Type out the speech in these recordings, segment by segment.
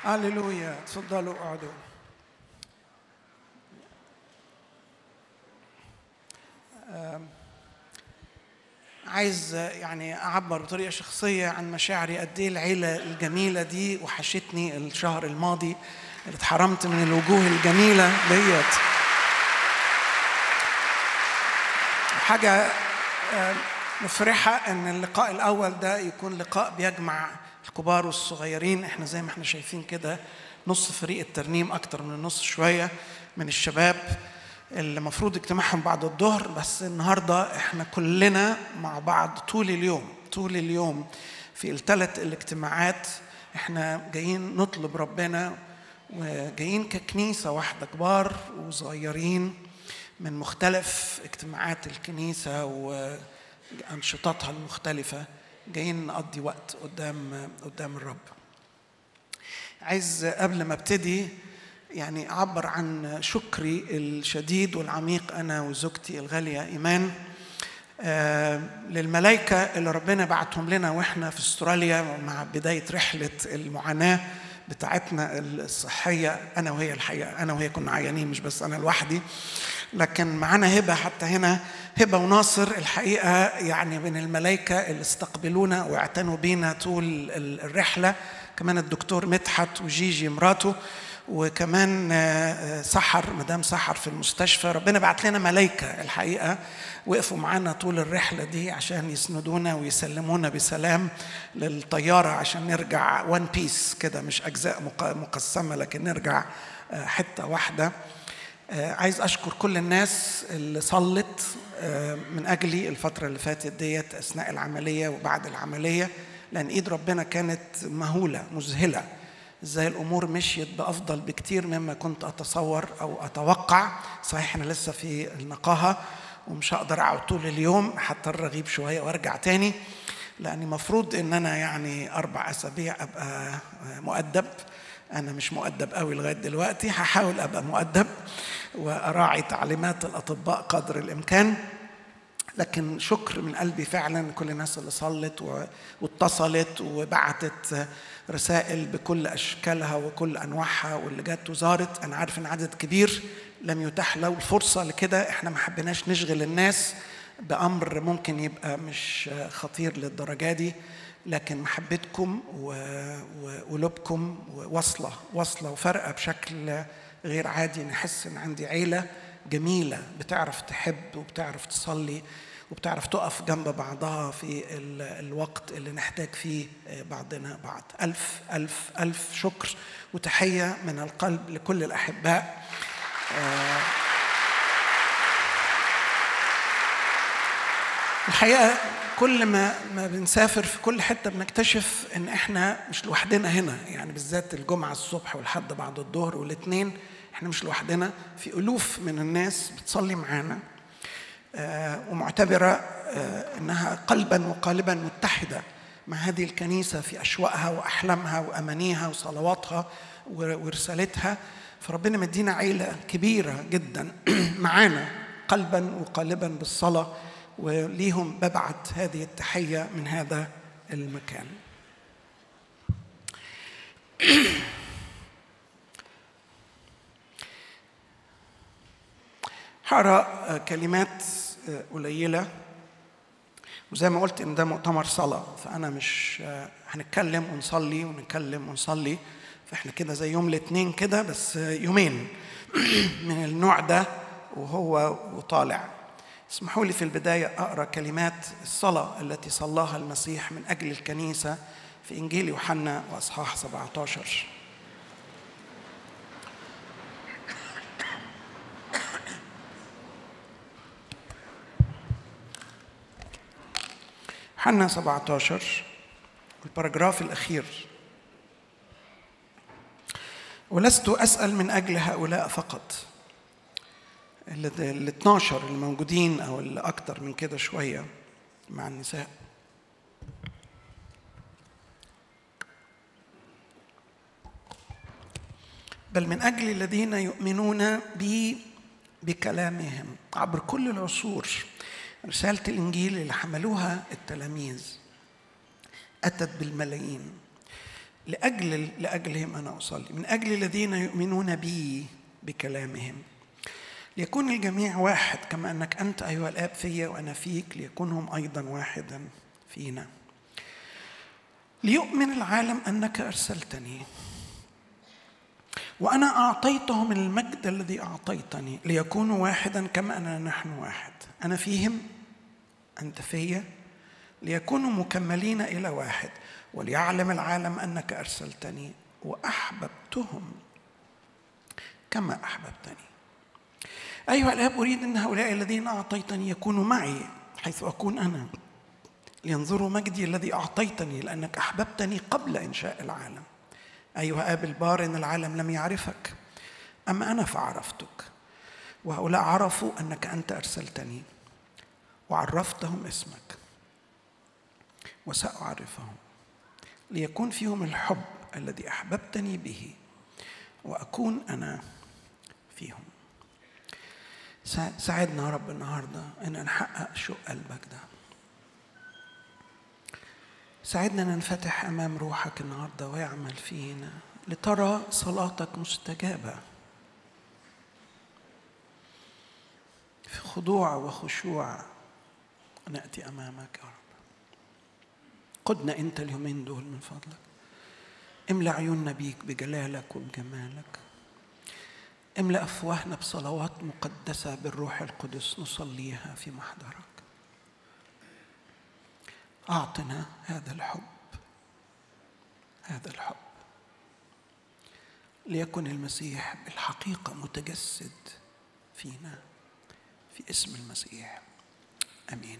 هللويا تفضلوا اقعدوا آم، عايز يعني اعبر بطريقه شخصيه عن مشاعري قد ايه العيله الجميله دي وحشتني الشهر الماضي اللي اتحرمت من الوجوه الجميله ديت حاجه آم، مفرحه ان اللقاء الاول ده يكون لقاء بيجمع الكبار والصغيرين احنا زي ما احنا شايفين كده نص فريق الترنيم اكتر من النص شويه من الشباب اللي المفروض اجتماعهم بعد الظهر بس النهارده احنا كلنا مع بعض طول اليوم طول اليوم في الثلاث الاجتماعات احنا جايين نطلب ربنا وجايين ككنيسه واحده كبار وصغيرين من مختلف اجتماعات الكنيسه وانشطتها المختلفه جايين نقضي وقت قدام قدام الرب عايز قبل ما ابتدي يعني اعبر عن شكري الشديد والعميق انا وزوجتي الغاليه ايمان آه، للملائكه اللي ربنا بعتهم لنا واحنا في استراليا مع بدايه رحله المعاناه بتاعتنا الصحيه انا وهي الحقيقه انا وهي كنا عيانين مش بس انا لوحدي لكن معانا هبه حتى هنا هبه وناصر الحقيقه يعني من الملائكه اللي استقبلونا واعتنوا بينا طول ال- الرحله كمان الدكتور مدحت وجيجي مراته وكمان آه، آه، سحر مدام سحر في المستشفى ربنا بعت لنا ملائكه الحقيقه وقفوا معانا طول الرحله دي عشان يسندونا ويسلمونا بسلام للطياره عشان نرجع وان بيس كده مش اجزاء مق- مقسمه لكن نرجع آه، حته واحده آه، عايز اشكر كل الناس اللي صلت آه، من اجلي الفتره اللي فاتت ديت اثناء العمليه وبعد العمليه لان ايد ربنا كانت مهوله مذهله ازاي الامور مشيت بافضل بكتير مما كنت اتصور او اتوقع صحيح انا لسه في النقاهه ومش هقدر اقعد طول اليوم حتى اغيب شويه وارجع تاني لاني مفروض ان انا يعني اربع اسابيع ابقى مؤدب انا مش مؤدب قوي لغايه دلوقتي هحاول ابقى مؤدب واراعي تعليمات الاطباء قدر الامكان لكن شكر من قلبي فعلا كل الناس اللي صلت و- واتصلت وبعتت رسائل بكل اشكالها وكل انواعها واللي جت وزارت انا عارف ان عدد كبير لم يتاح له الفرصه لكده احنا ما حبيناش نشغل الناس بامر ممكن يبقى مش خطير للدرجه دي لكن محبتكم و- وقلوبكم واصله واصله وفارقه بشكل غير عادي نحس ان عندي عيله جميله بتعرف تحب وبتعرف تصلي وبتعرف تقف جنب بعضها في ال- الوقت اللي نحتاج فيه بعضنا بعض ألف ألف ألف شكر وتحية من القلب لكل الأحباء آه، الحقيقة كل ما ما بنسافر في كل حتة بنكتشف إن إحنا مش لوحدنا هنا يعني بالذات الجمعة الصبح والحد بعد الظهر والاثنين إحنا مش لوحدنا في ألوف من الناس بتصلي معانا آه، ومعتبرة آه، إنها قلبا وقالبا متحدة مع هذه الكنيسة في أشواقها وأحلامها وأمانيها وصلواتها و- ورسالتها فربنا مدينا عيلة كبيرة جدا معانا قلبا وقالبا بالصلاة وليهم ببعت هذه التحية من هذا المكان هقرا كلمات قليله وزي ما قلت ان ده مؤتمر صلاه فانا مش هنتكلم ونصلي ونتكلم ونصلي فاحنا كده زي يوم الاثنين كده بس يومين من النوع ده وهو وطالع اسمحوا لي في البدايه اقرا كلمات الصلاه التي صلاها المسيح من اجل الكنيسه في انجيل يوحنا واصحاح 17 يوحنا 17 الباراجراف الأخير ولست أسأل من أجل هؤلاء فقط ال 12 الموجودين أو اللي أكتر من كده شوية مع النساء بل من أجل الذين يؤمنون بي بكلامهم عبر كل العصور رسالة الإنجيل اللي حملوها التلاميذ أتت بالملايين لأجل لأجلهم أنا أصلي من أجل الذين يؤمنون بي بكلامهم ليكون الجميع واحد كما أنك أنت أيها الآب فيا وأنا فيك ليكون هم أيضا واحدا فينا ليؤمن العالم أنك أرسلتني وأنا أعطيتهم المجد الذي أعطيتني ليكونوا واحدا كما أننا نحن واحد أنا فيهم أنت فيا ليكونوا مكملين إلى واحد وليعلم العالم أنك أرسلتني وأحببتهم كما أحببتني أيها الآب أريد أن هؤلاء الذين أعطيتني يكونوا معي حيث أكون أنا لينظروا مجدي الذي أعطيتني لأنك أحببتني قبل إنشاء العالم أيها آب البار إن العالم لم يعرفك أما أنا فعرفتك وهؤلاء عرفوا أنك أنت أرسلتني وعرفتهم اسمك وسأعرفهم ليكون فيهم الحب الذي أحببتني به وأكون أنا فيهم ساعدنا يا رب النهارده ان نحقق شوق قلبك ده ساعدنا ننفتح امام روحك النهارده ويعمل فينا لترى صلاتك مستجابه في خضوع وخشوع ناتي امامك يا رب قدنا انت اليومين دول من فضلك املى عيوننا بيك بجلالك وبجمالك املأ أفواهنا بصلوات مقدسة بالروح القدس نصليها في محضرك أعطنا هذا الحب هذا الحب ليكن المسيح بالحقيقة متجسد فينا في اسم المسيح امين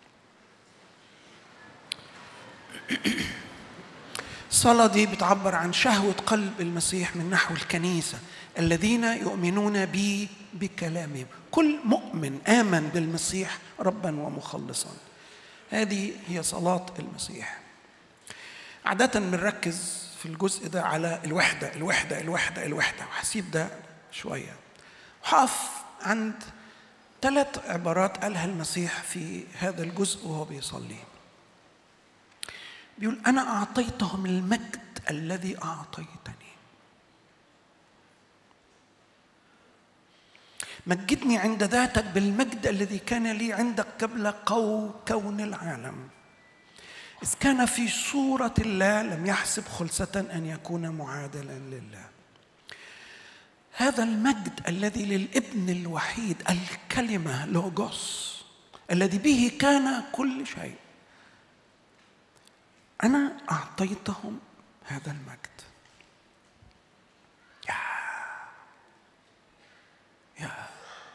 الصلاة دي بتعبر عن شهوة قلب المسيح من نحو الكنيسة الذين يؤمنون بي بكلامهم كل مؤمن آمن بالمسيح ربا ومخلصا هذه هي صلاة المسيح عادة بنركز في الجزء ده على الوحدة الوحدة الوحدة الوحدة وهسيب ده شوية وهقف عند ثلاث عبارات قالها المسيح في هذا الجزء وهو بيصلي بيقول أنا أعطيتهم المجد الذي أعطيتني مجدني عند ذاتك بالمجد الذي كان لي عندك قبل قو كون العالم إذ كان في صورة الله لم يحسب خلسة أن يكون معادلا لله هذا المجد الذي للابن الوحيد الكلمة لوجوس الذي به كان كل شيء أنا أعطيتهم هذا المجد يا يا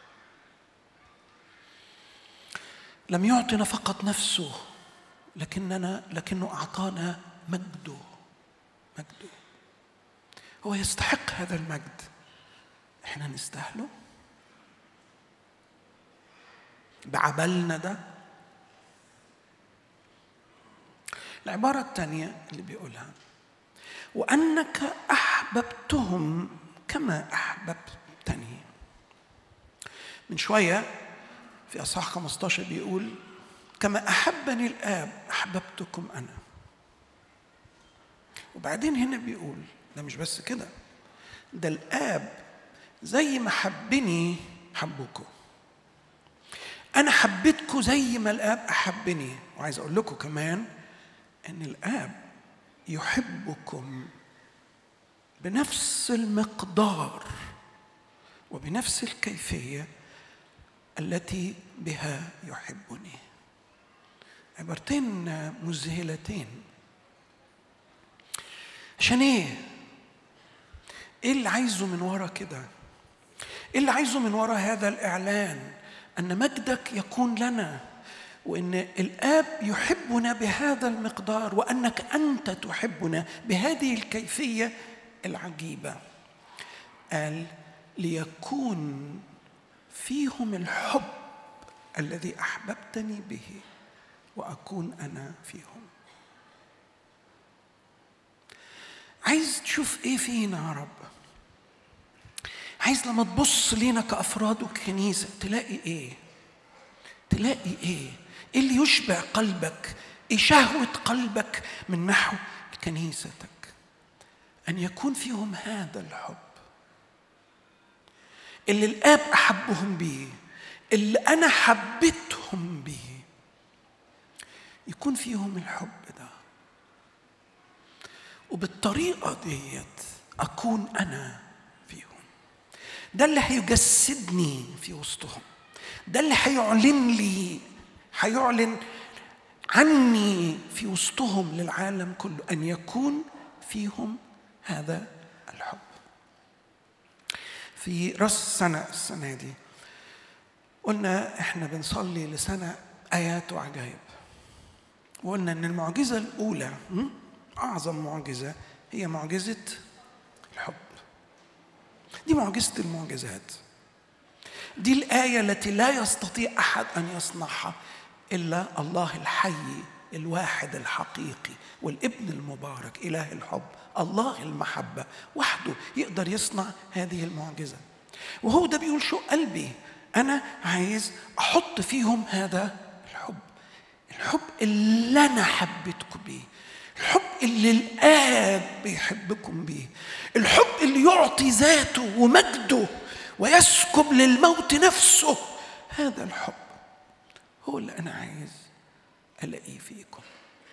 لم يعطنا فقط نفسه لكننا لكنه أعطانا مجده مجده هو يستحق هذا المجد احنا نستاهله بعملنا ده العبارة الثانية اللي بيقولها وأنك أحببتهم كما أحببتني من شوية في أصحاح 15 بيقول كما أحبني الآب أحببتكم أنا وبعدين هنا بيقول ده مش بس كده ده الآب زي ما حبني حبكم أنا حبيتكم زي ما الآب أحبني وعايز أقول لكم كمان ان الاب يحبكم بنفس المقدار وبنفس الكيفيه التي بها يحبني عبارتين مذهلتين عشان ايه ايه اللي عايزه من ورا كده ايه اللي عايزه من ورا هذا الاعلان ان مجدك يكون لنا وان الاب يحبنا بهذا المقدار وانك انت تحبنا بهذه الكيفيه العجيبه قال ليكون فيهم الحب الذي احببتني به واكون انا فيهم عايز تشوف ايه فينا يا رب عايز لما تبص لينا كافراد وكنيسه تلاقي ايه تلاقي ايه ايه اللي يشبع قلبك ايه شهوه قلبك من نحو كنيستك ان يكون فيهم هذا الحب اللي الاب احبهم به اللي انا حبيتهم به يكون فيهم الحب ده وبالطريقه ديت اكون انا فيهم ده اللي هيجسدني في وسطهم ده اللي هيعلن لي هيعلن عني في وسطهم للعالم كله ان يكون فيهم هذا الحب في راس السنه السنه دي قلنا احنا بنصلي لسنه ايات وعجائب وقلنا ان المعجزه الاولى اعظم معجزه هي معجزه الحب دي معجزه المعجزات دي الايه التي لا يستطيع احد ان يصنعها الا الله الحي الواحد الحقيقي والابن المبارك اله الحب الله المحبه وحده يقدر يصنع هذه المعجزه وهو ده بيقول شو قلبي انا عايز احط فيهم هذا الحب الحب اللي انا حبيتكم بيه الحب اللي الاب بيحبكم بيه الحب اللي يعطي ذاته ومجده ويسكب للموت نفسه هذا الحب هو اللي انا عايز الاقيه فيكم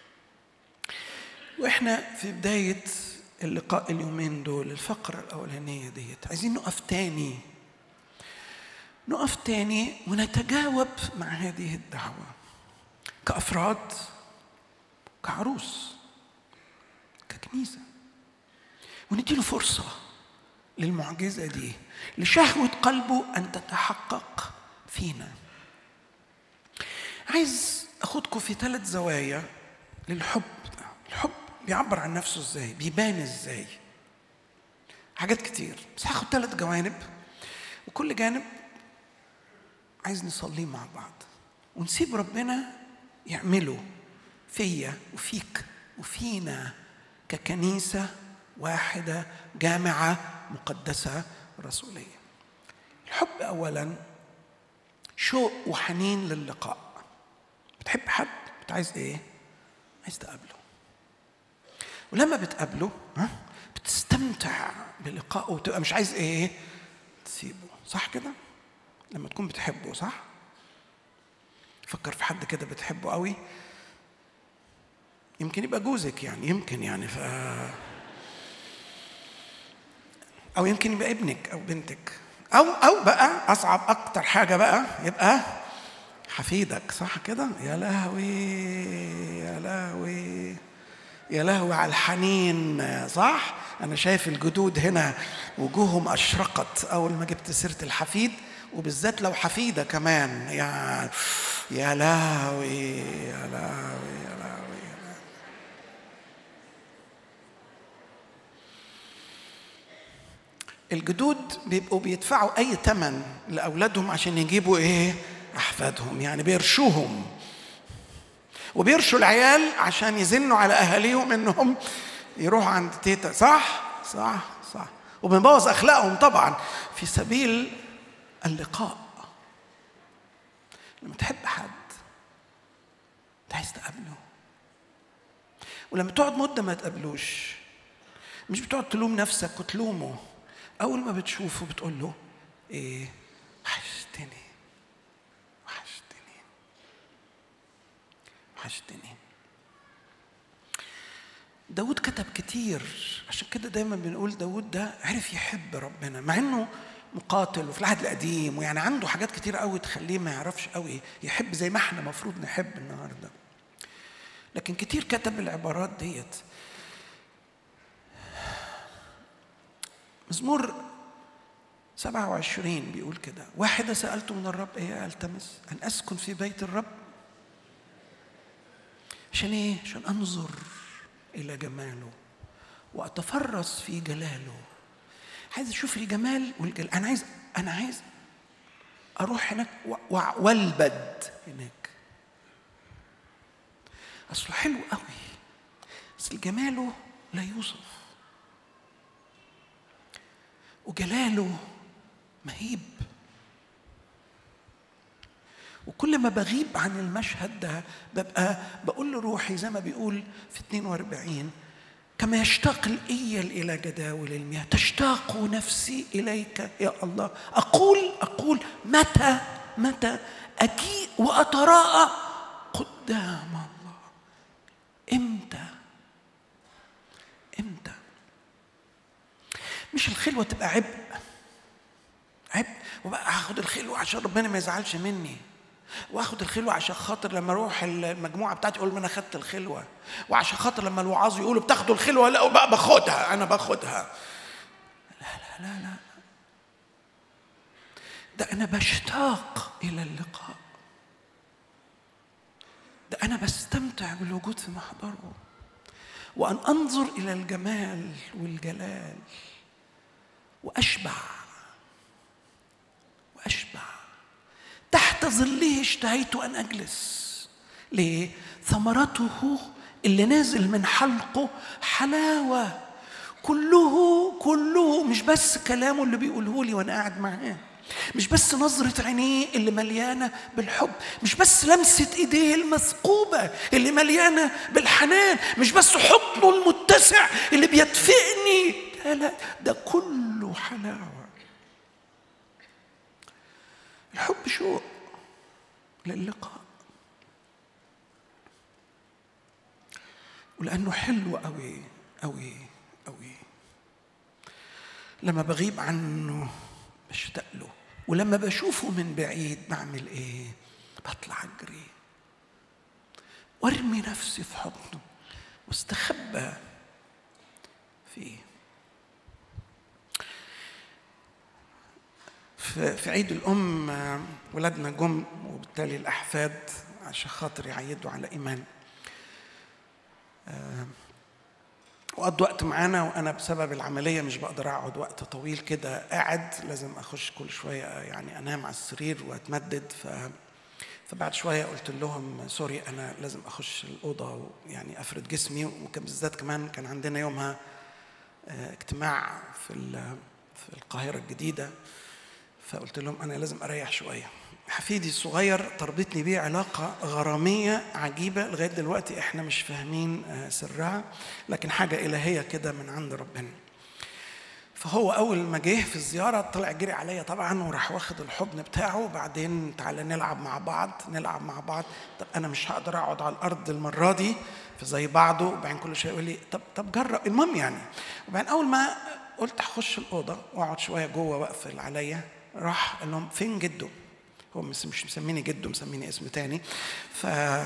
واحنا في بدايه اللقاء اليومين دول الفقره الاولانيه ديت عايزين نقف تاني نقف تاني ونتجاوب مع هذه الدعوه كافراد كعروس ككنيسه ونديله فرصه للمعجزه دي لشهوه قلبه ان تتحقق فينا عايز اخدكم في ثلاث زوايا للحب ده الحب بيعبر عن نفسه ازاي بيبان ازاي حاجات كتير بس هاخد ثلاث جوانب وكل جانب عايز نصليه مع بعض ونسيب ربنا يعمله فيا وفيك وفينا ككنيسة واحدة جامعة مقدسة رسولية الحب أولا شوق وحنين للقاء بتحب حد انت عايز ايه عايز تقابله ولما بتقابله ها بتستمتع بلقائه وتبقى مش عايز ايه تسيبه صح كده لما تكون بتحبه صح فكر في حد كده بتحبه قوي يمكن يبقى جوزك يعني يمكن يعني ف او يمكن يبقى ابنك او بنتك او او بقى اصعب اكتر حاجه بقى يبقى حفيدك صح كده يا لهوي يا لهوي يا لهوي على الحنين صح انا شايف الجدود هنا وجوههم اشرقت اول ما جبت سيره الحفيد وبالذات لو حفيده كمان يا يا لهوي يا لهوي يا لهوي الجدود بيبقوا بيدفعوا اي ثمن لاولادهم عشان يجيبوا ايه احفادهم يعني بيرشوهم وبيرشوا العيال عشان يزنوا على اهاليهم انهم يروحوا عند تيتا صح صح صح وبنبوظ اخلاقهم طبعا في سبيل اللقاء لما تحب حد انت عايز تقابله ولما تقعد مده ما تقابلوش مش بتقعد تلوم نفسك وتلومه اول ما بتشوفه بتقول له ايه وحشتني وحشتني وحشتني داود كتب كتير عشان كده دايما بنقول داود ده عرف يحب ربنا مع انه مقاتل وفي العهد القديم ويعني عنده حاجات كتير قوي تخليه ما يعرفش قوي يحب زي ما احنا المفروض نحب النهارده لكن كتير كتب العبارات ديت مزمور 27 بيقول كده واحدة سألت من الرب إيه ألتمس أن أسكن في بيت الرب عشان إيه؟ عشان أنظر إلى جماله وأتفرس في جلاله عايز أشوف الجمال والجلال أنا عايز أنا عايز أروح هناك والبد هناك أصله حلو قوي بس جماله لا يوصف وجلاله مهيب وكل ما بغيب عن المشهد ده ببقى بقول لروحي زي ما بيقول في 42 كما يشتاق الإيل إلى جداول المياه تشتاق نفسي إليك يا الله أقول أقول متى متى أجيء وأتراءى قدام الله إمتى إمتى مش الخلوة تبقى عبء عبء وبقى هاخد الخلوة عشان ربنا ما يزعلش مني واخد الخلوه عشان خاطر لما اروح المجموعه بتاعتي اقول ما انا خدت الخلوه وعشان خاطر لما الوعاظ يقولوا بتاخدوا الخلوه لا بقى باخدها انا باخدها لا لا لا لا ده انا بشتاق الى اللقاء ده انا بستمتع بالوجود في محضره وان انظر الى الجمال والجلال واشبع واشبع تحت ظله اشتهيت ان اجلس ليه ثمرته اللي نازل من حلقه حلاوه كله كله مش بس كلامه اللي بيقوله لي وانا قاعد معاه مش بس نظرة عينيه اللي مليانة بالحب مش بس لمسة ايديه المثقوبة اللي مليانة بالحنان مش بس حضنه المتسع اللي بيدفئني لا لا ده كله حلاوة الحب شوق للقاء ولأنه حلو قوي قوي قوي لما بغيب عنه بشتاق له ولما بشوفه من بعيد بعمل ايه بطلع اجري وارمي نفسي في حضنه واستخبى فيه في عيد الأم ولادنا جم وبالتالي الأحفاد عشان خاطر يعيدوا على إيمان وقضوا وقت معانا وانا بسبب العمليه مش بقدر اقعد وقت طويل كده قاعد لازم اخش كل شويه يعني انام على السرير واتمدد ف فبعد شويه قلت لهم سوري انا لازم اخش الاوضه يعني افرد جسمي وكان بالذات كمان كان عندنا يومها اجتماع في في القاهره الجديده فقلت لهم انا لازم اريح شويه حفيدي الصغير تربطني بيه علاقة غرامية عجيبة لغاية دلوقتي احنا مش فاهمين سرها لكن حاجة إلهية كده من عند ربنا فهو أول ما جه في الزيارة طلع جري عليا طبعا وراح واخد الحضن بتاعه وبعدين تعالى نلعب مع بعض نلعب مع بعض طب أنا مش هقدر أقعد على الأرض المرة دي فزي بعضه وبعدين كل شوية يقول لي طب طب جرب المهم يعني وبعدين أول ما قلت هخش الأوضة وأقعد شوية جوه وأقفل عليا راح قال لهم فين جده؟ هو مش مش مسميني جده مسميني اسم تاني ف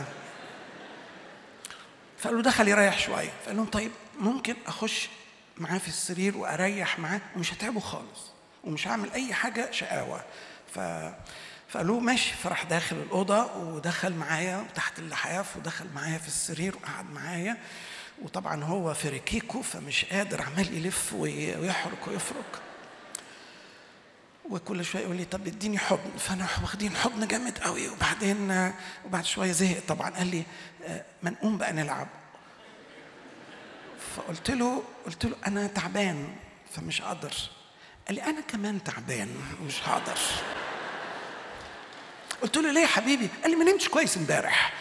فقال له دخل يريح شويه فقال لهم طيب ممكن اخش معاه في السرير واريح معاه ومش هتعبه خالص ومش هعمل اي حاجه شقاوه ف فقالوا ماشي فراح داخل الاوضه ودخل معايا تحت اللحاف ودخل معايا في السرير وقعد معايا وطبعا هو في ركيكه فمش قادر عمال يلف ويحرك ويفرك وكل شويه يقول لي طب اديني حضن فانا واخدين حضن جامد قوي وبعدين وبعد شويه زهق طبعا قال لي ما نقوم بقى نلعب فقلت له قلت له انا تعبان فمش قادر قال لي انا كمان تعبان مش هقدر قلت له ليه يا حبيبي قال لي ما نمتش كويس امبارح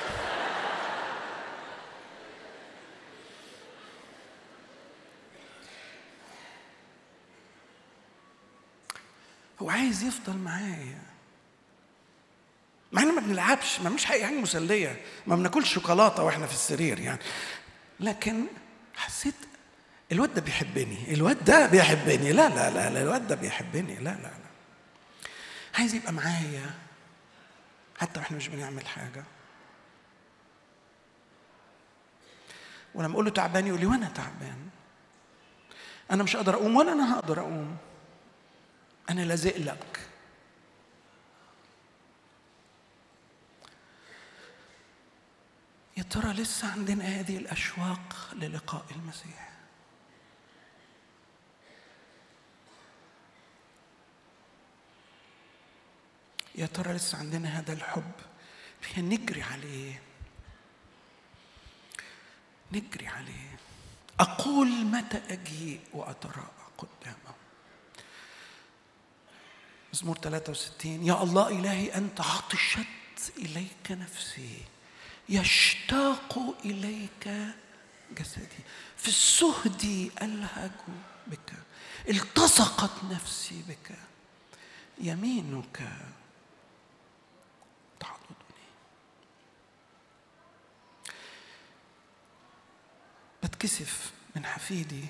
هو عايز يفضل معايا مع ان ما بنلعبش ما مش حاجه مسليه ما بناكلش شوكولاته واحنا في السرير يعني لكن حسيت الواد ده بيحبني الواد ده بيحبني لا لا لا, لا الواد ده بيحبني لا لا لا عايز يبقى معايا حتى واحنا مش بنعمل حاجه ولما اقول له تعبان يقول لي وانا تعبان انا مش قادر اقوم ولا انا هقدر اقوم أنا لازق لك يا ترى لسه عندنا هذه الأشواق للقاء المسيح يا ترى لسه عندنا هذا الحب نجري عليه نجري عليه أقول متى أجيء وأتراءى قدامه مزمور 63 يا الله إلهي أنت عطشت إليك نفسي يشتاق إليك جسدي في السهد ألهج بك التصقت نفسي بك يمينك تعضدني بتكسف من حفيدي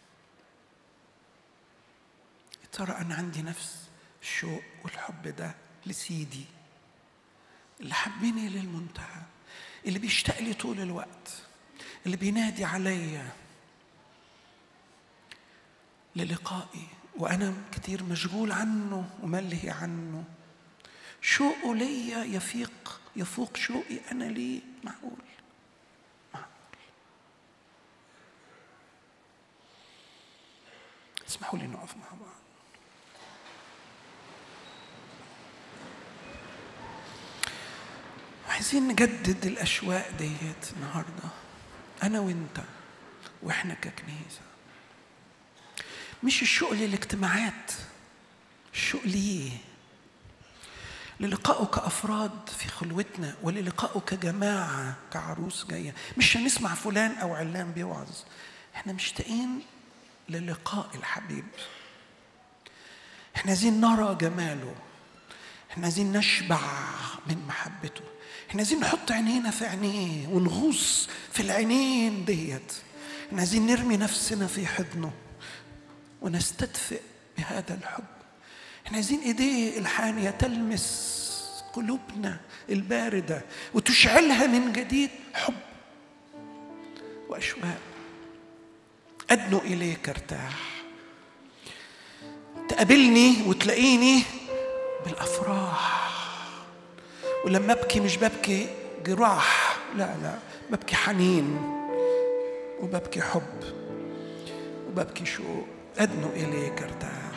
ترى أنا عندي نفس الشوق والحب ده لسيدي اللي حبني للمنتهى اللي بيشتاق لي طول الوقت اللي بينادي عليا للقائي وأنا كتير مشغول عنه وملهي عنه شوقه ليا يفيق يفوق شوقي أنا ليه معقول معقول اسمحوا لي نقف مع بعض عايزين نجدد الأشواق ديت النهاردة أنا وأنت وإحنا ككنيسة مش الشوق للاجتماعات الشوق ليه للقائه كأفراد في خلوتنا وللقائه كجماعة كعروس جاية مش هنسمع فلان أو علان بيوعظ احنا مشتاقين للقاء الحبيب احنا عايزين نرى جماله احنا عايزين نشبع من محبته احنا عايزين نحط عينينا في عينيه ونغوص في العينين ديت احنا عايزين نرمي نفسنا في حضنه ونستدفئ بهذا الحب احنا عايزين ايديه الحانيه تلمس قلوبنا البارده وتشعلها من جديد حب واشواق ادنو اليك ارتاح تقابلني وتلاقيني بالافراح ولما ابكي مش ببكي جراح لا لا ببكي حنين وببكي حب وببكي شوق أدنو إليك ارتاح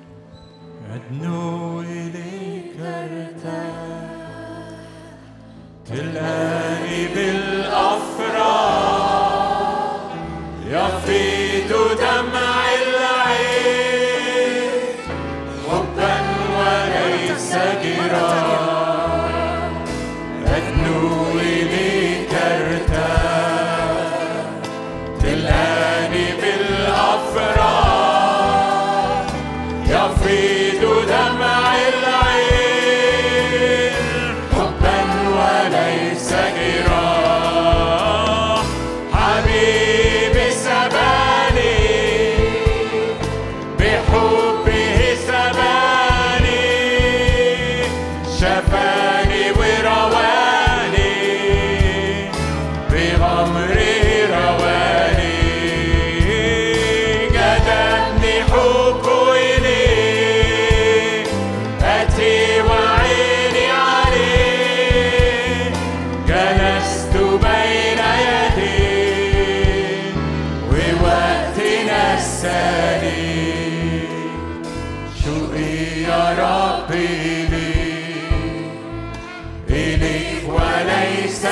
أدنو إليك ارتاح تلقاني بالأفراح يفيض دمع العين حبا وليس جراح أدنو إليك ارتاح تلقاني بالأفراح يفيض دمع العين حبا وليس جراح حبيبي سباني بحبه سباني شفاني ورواني بغمره رواني جذبني حبه إليه أتي وعيني عليه جلست بين يديه ووقت نساني شوقي يا ربي ليك إليك وليس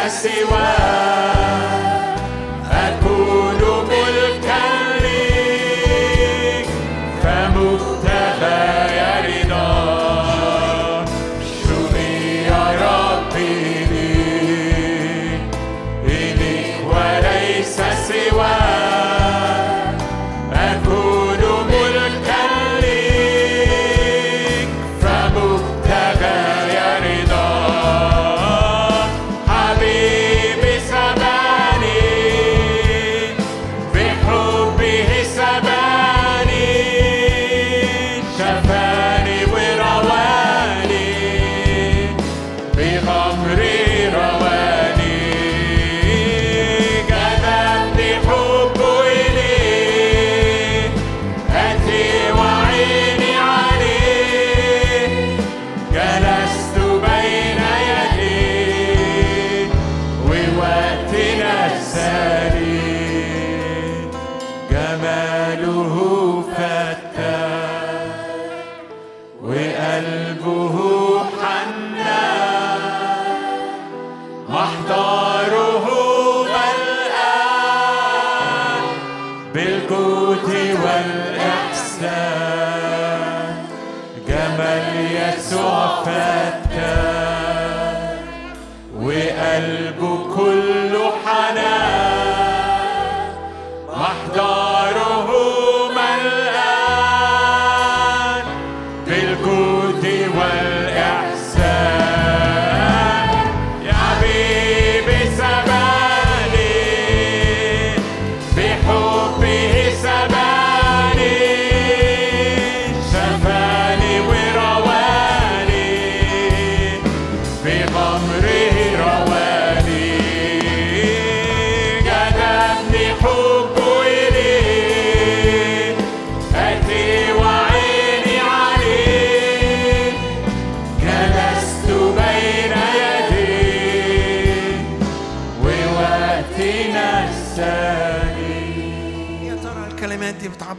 سواك أكون ملكا ليك فمبتغى رضاك شوقي يا ربي ليك إليك وليس سواك أكون ملكا ليك فمبتغى رضاك حبيبي سباني بحبه سباني شفاني ورواني بغمري رواني جذبني حبه إليه أتي وعيني عليه جلست بين يديه ووقت نساني جماله فتاح وقلبه حنان محضره ملآن بالجود والإحسان جمال يسوع فتاح وقلبه كله حنان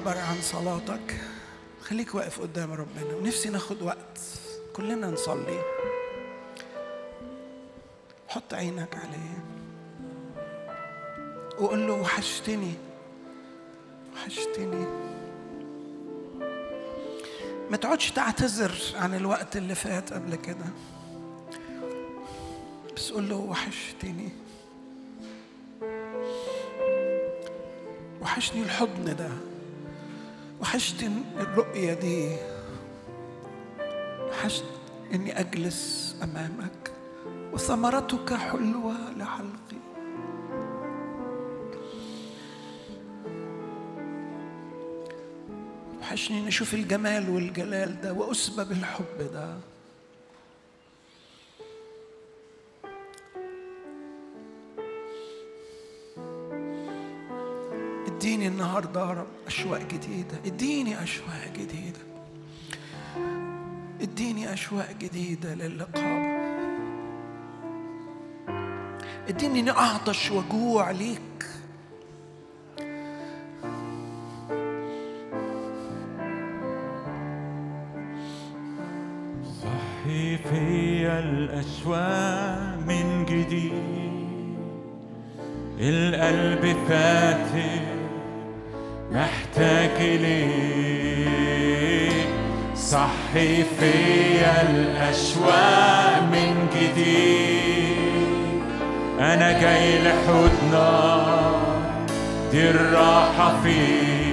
تعبر عن صلاتك خليك واقف قدام ربنا ونفسي ناخد وقت كلنا نصلي حط عينك عليه وقول له وحشتني وحشتني ما تقعدش تعتذر عن الوقت اللي فات قبل كده بس قول له وحشتني وحشني الحضن ده وحشتني الرؤية دي وحشت إني أجلس أمامك وثمرتك حلوة لحلقي وحشني إني أشوف الجمال والجلال ده وأسبب الحب ده اديني النهارده يا رب اشواق جديده اديني اشواق جديده اديني اشواق جديده للقاء اديني اني اعطش وجوع ليك صحي فيا الأشواق من جديد القلب فاتح محتاج ليك صحي فيا الأشواق من جديد أنا جاي لحضنك دي الراحة فيك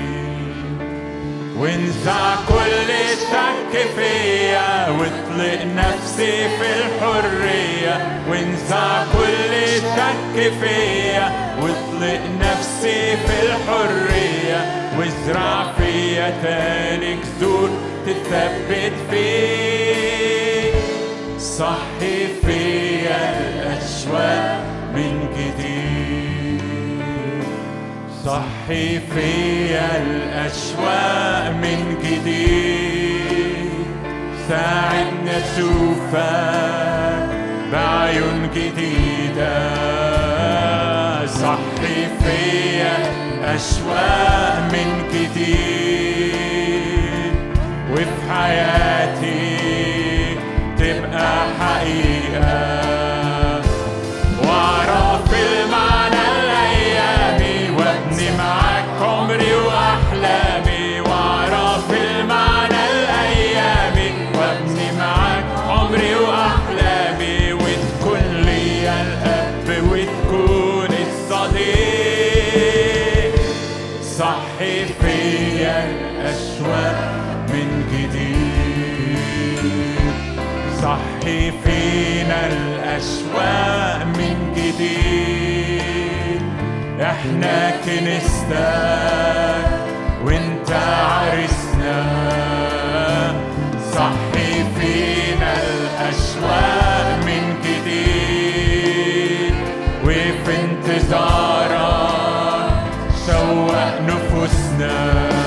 وانزع كل شك فيا واطلق نفسي في الحرية وانزع كل شك فيا واطلق نفسي في الحرية وازرع فيا تاني جذور تثبت فيك صحي فيا الأشواق من جديد صحي فيا الأشواق من جديد ساعدني أشوفك بعيون جديدة صحي فيا أشواق من جديد وفي حياتي تبقى حقيقة واعرف المعنى الايامي وابني معاك عمري واحلامي واعرف المعنى الايامي وابني معاك عمري واحلامي وتكون لي الاب وتكون الصديق صحي فيا الاشواق من جديد صحي فينا الأشواق من جديد احنا كنيستك وانت عرسنا صحي فينا الأشواق من جديد وفي انتظارك شوق نفوسنا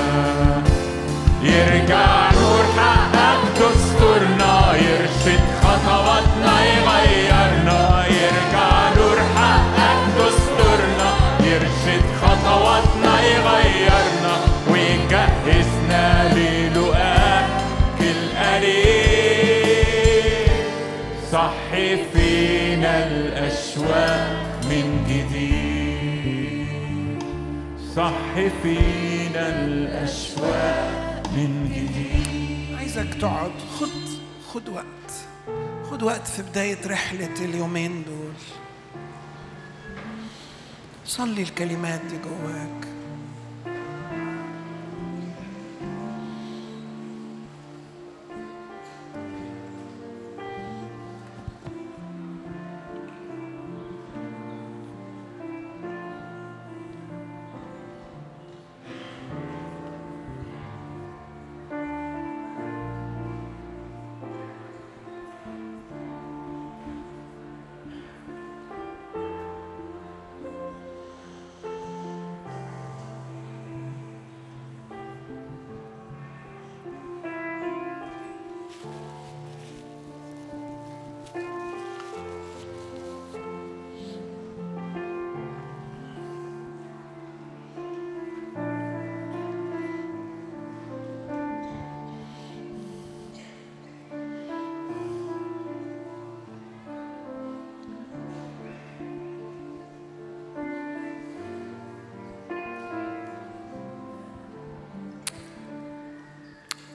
يرجع نور حقك دستورنا يرشد خطواتنا يغيرنا يرجع نور حقك دستورنا يرشد خطواتنا يغيرنا ويجهزنا للقاك القريب صحي فينا الأشواق من جديد صحي فينا الأشواق من جديد عايزك تقعد خد خد وقت خد وقت في بداية رحلة اليومين دول صلي الكلمات دي جواك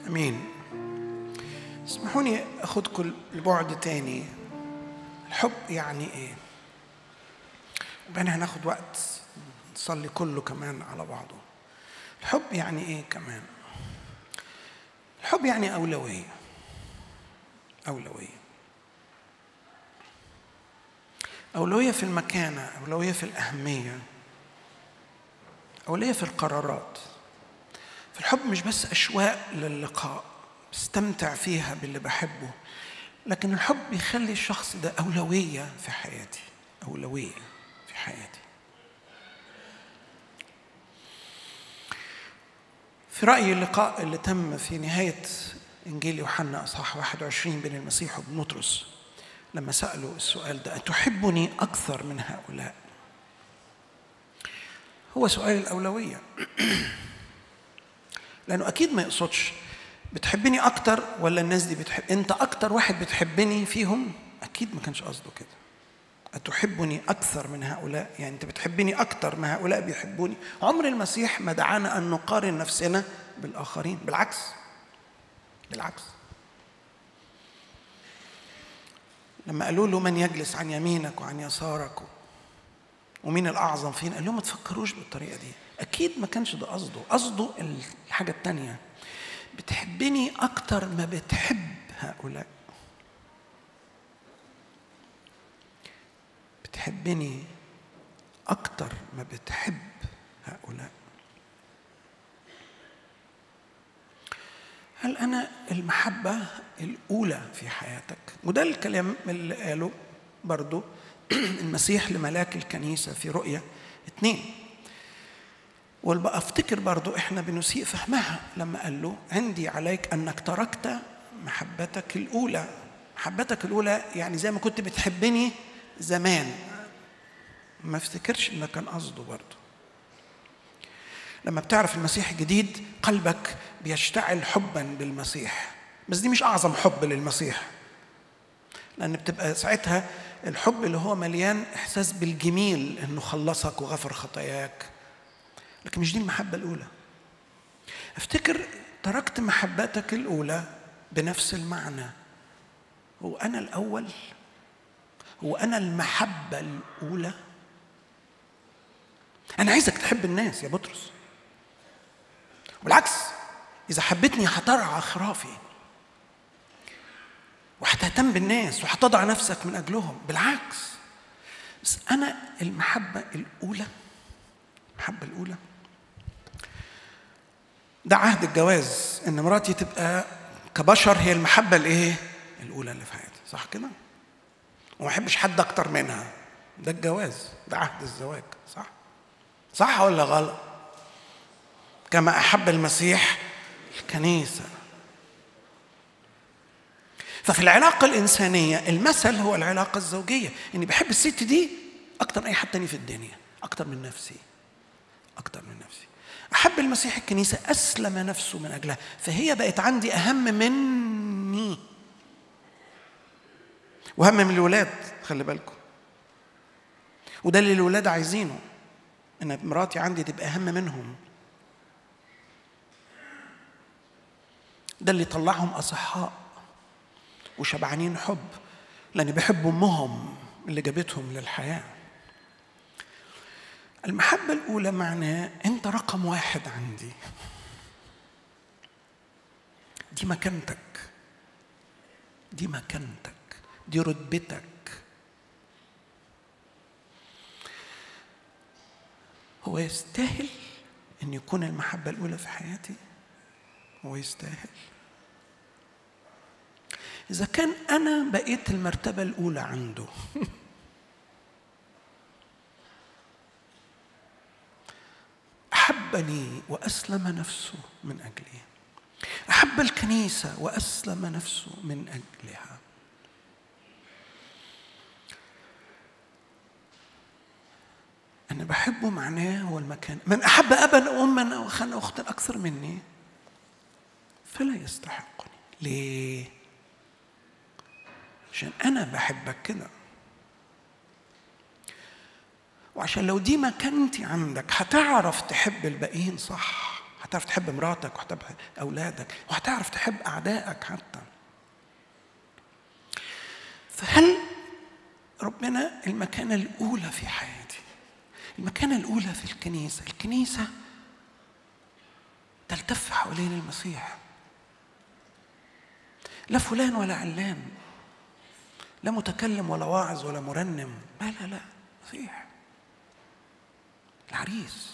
امين اسمحوني اخدكم لبعد تاني الحب يعني ايه وبعدين هناخد وقت نصلي كله كمان على بعضه الحب يعني ايه كمان الحب يعني اولويه اولويه اولويه في المكانه اولويه في الاهميه اولويه في القرارات في الحب مش بس اشواق للقاء بستمتع فيها باللي بحبه لكن الحب بيخلي الشخص ده اولويه في حياتي اولويه في حياتي في رأيي اللقاء اللي تم في نهاية إنجيل يوحنا أصحاح 21 بين المسيح وابن بطرس لما سألوا السؤال ده أتحبني أكثر من هؤلاء؟ هو سؤال الأولوية لأنه أكيد ما يقصدش بتحبني أكتر ولا الناس دي بتحب أنت أكتر واحد بتحبني فيهم أكيد ما كانش قصده كده أتحبني أكثر من هؤلاء يعني أنت بتحبني أكثر ما هؤلاء بيحبوني عمر المسيح ما دعانا أن نقارن نفسنا بالآخرين بالعكس بالعكس لما قالوا له من يجلس عن يمينك وعن يسارك ومين الأعظم فينا قال لهم ما تفكروش بالطريقة دي أكيد ما كانش ده قصده قصده الحاجة التانية بتحبني أكتر ما بتحب هؤلاء بتحبني أكتر ما بتحب هؤلاء هل أنا المحبة الأولى في حياتك وده الكلام اللي قاله برضو المسيح لملاك الكنيسة في رؤية اتنين وبقى افتكر برضو احنا بنسيء فهمها لما قال له عندي عليك انك تركت محبتك الاولى محبتك الاولى يعني زي ما كنت بتحبني زمان ما افتكرش ان كان قصده برضه لما بتعرف المسيح الجديد قلبك بيشتعل حبا بالمسيح بس دي مش اعظم حب للمسيح لان بتبقى ساعتها الحب اللي هو مليان احساس بالجميل انه خلصك وغفر خطاياك لكن مش دي المحبه الاولى افتكر تركت محبتك الاولى بنفس المعنى هو انا الاول هو أنا المحبة الأولى أنا عايزك تحب الناس يا بطرس بالعكس إذا حبتني هترعى خرافي وهتهتم بالناس وهتضع نفسك من أجلهم بالعكس بس أنا المحبة الأولى المحبة الأولى ده عهد الجواز إن مراتي تبقى كبشر هي المحبة الإيه؟ الأولى اللي في حياتي صح كده؟ وما احبش حد اكتر منها ده الجواز ده عهد الزواج صح صح ولا غلط كما احب المسيح الكنيسه ففي العلاقة الإنسانية المثل هو العلاقة الزوجية إني بحب الست دي أكتر من أي حد تاني في الدنيا أكتر من نفسي أكتر من نفسي أحب المسيح الكنيسة أسلم نفسه من أجلها فهي بقت عندي أهم مني وهم من الولاد خلي بالكم وده اللي الولاد عايزينه ان مراتي عندي تبقى اهم منهم ده اللي طلعهم اصحاء وشبعانين حب لاني بحب امهم اللي جابتهم للحياه المحبه الاولى معناه انت رقم واحد عندي دي مكانتك دي مكانتك دي رتبتك هو يستاهل ان يكون المحبه الاولى في حياتي هو يستاهل اذا كان انا بقيت المرتبه الاولى عنده احبني واسلم نفسه من اجلي احب الكنيسه واسلم نفسه من اجلها أنا بحبه معناه هو المكان من أحب أبا أو أما أو أخا أو أختا أكثر مني فلا يستحقني ليه؟ عشان أنا بحبك كده وعشان لو دي مكانتي عندك هتعرف تحب الباقيين صح هتعرف تحب مراتك وهتحب اولادك وهتعرف تحب اعدائك حتى فهل ربنا المكانة الأولى في حياتي المكانة الأولى في الكنيسة الكنيسة تلتف حوالين المسيح لا فلان ولا علان لا متكلم ولا واعظ ولا مرنم لا لا لا مسيح العريس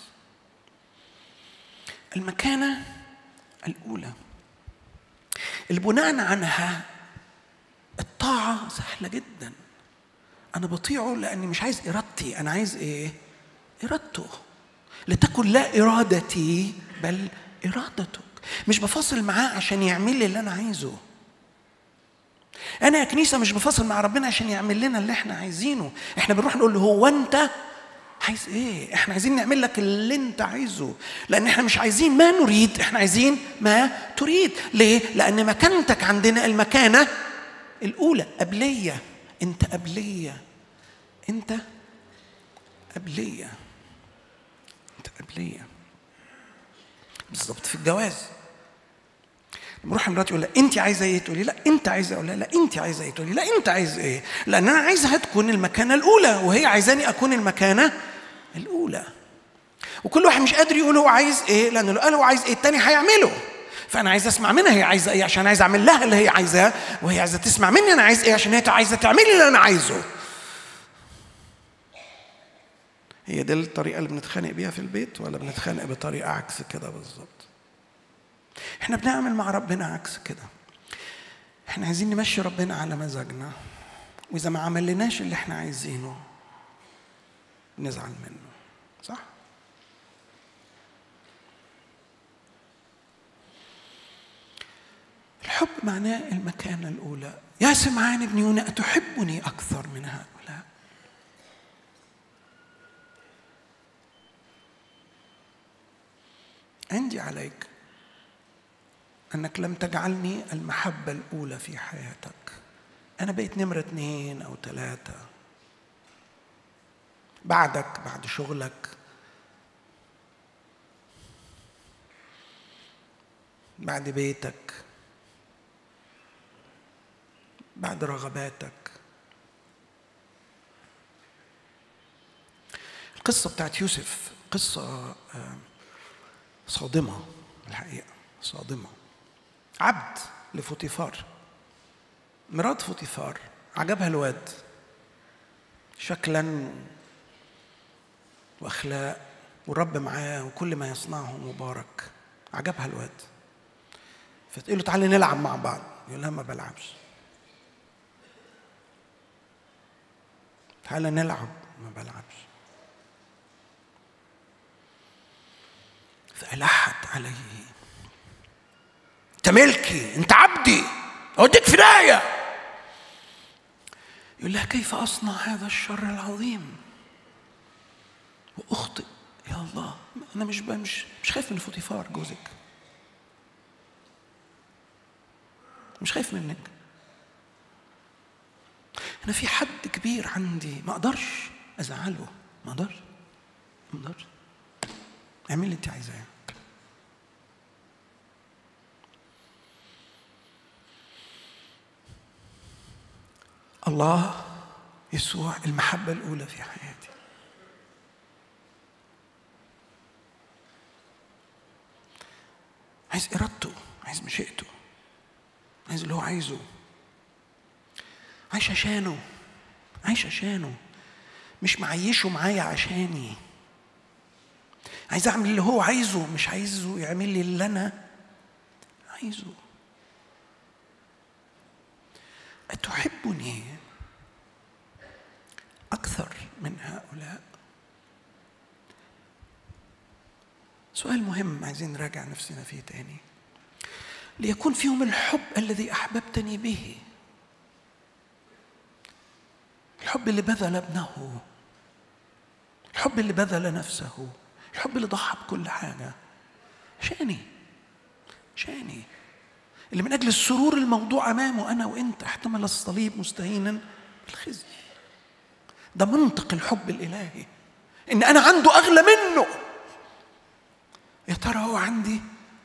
المكانة الأولى البناء عنها الطاعة سهلة جدا أنا بطيعه لأني مش عايز إرادتي أنا عايز إيه؟ إرادته لتكن لا إرادتي بل إرادتك مش بفاصل معاه عشان يعمل لي اللي أنا عايزه أنا يا كنيسة مش بفاصل مع ربنا عشان يعمل لنا اللي إحنا عايزينه إحنا بنروح نقول له هو أنت عايز ايه؟ احنا عايزين نعمل لك اللي انت عايزه، لان احنا مش عايزين ما نريد، احنا عايزين ما تريد، ليه؟ لان مكانتك عندنا المكانه الاولى قبليه، انت قبليه. انت قبليه. انت قبليه. بالظبط في الجواز. لما اروح مراتي اقول لها انت عايزه ايه؟ تقولي لا انت عايزه اقول لها لا انت عايزه ايه؟ تقولي لا انت عايز ايه؟ لان انا عايزها تكون المكانه الاولى وهي عايزاني اكون المكانه الاولى. وكل واحد مش قادر يقول هو عايز ايه لانه لو قال هو عايز ايه التاني هيعمله. فانا عايز اسمع منها هي عايزه ايه عشان عايز اعمل لها اللي هي عايزاه وهي عايزه تسمع مني انا عايز ايه عشان هي عايزه تعملي اللي انا عايزه. هي دي الطريقه اللي بنتخانق بيها في البيت ولا بنتخانق بطريقه عكس كده بالظبط؟ احنا بنعمل مع ربنا عكس كده احنا عايزين نمشي ربنا على مزاجنا واذا ما عملناش اللي احنا عايزينه نزعل منه صح الحب معناه المكانة الأولى يا سمعان ابن يونا أتحبني أكثر من هؤلاء عندي عليك أنك لم تجعلني المحبة الأولى في حياتك أنا بقيت نمرة اثنين أو ثلاثة بعدك بعد شغلك بعد بيتك بعد رغباتك القصة بتاعت يوسف قصة صادمة الحقيقة صادمة عبد لفوتيفار مرات فوتيفار عجبها الواد شكلا واخلاق والرب معاه وكل ما يصنعه مبارك عجبها الواد فتقول له تعالى نلعب مع بعض يقول لها ما بلعبش تعالى نلعب ما بلعبش فألحت عليه انت ملكي انت عبدي اوديك في داهيه يقول لها كيف اصنع هذا الشر العظيم واخطئ يا الله انا مش مش مش خايف من فوتيفار جوزك مش خايف منك انا في حد كبير عندي ما اقدرش ازعله ما اقدرش ما اقدرش اعمل اللي انت عايزاه الله يسوع المحبة الأولى في حياتي عايز إرادته عايز مشيئته عايز اللي هو عايزه عايش عشانه عايش عشانه مش معيشه معايا عشاني عايز اعمل اللي هو عايزه مش عايزه يعمل لي اللي انا عايزه أتحبني أكثر من هؤلاء سؤال مهم عايزين نراجع نفسنا فيه تاني ليكون فيهم الحب الذي أحببتني به الحب اللي بذل ابنه الحب اللي بذل نفسه الحب اللي ضحى بكل حاجة شاني شاني اللي من أجل السرور الموضوع أمامه أنا وأنت احتمل الصليب مستهينا بالخزي ده منطق الحب الإلهي إن أنا عنده أغلى منه يا ترى هو عندي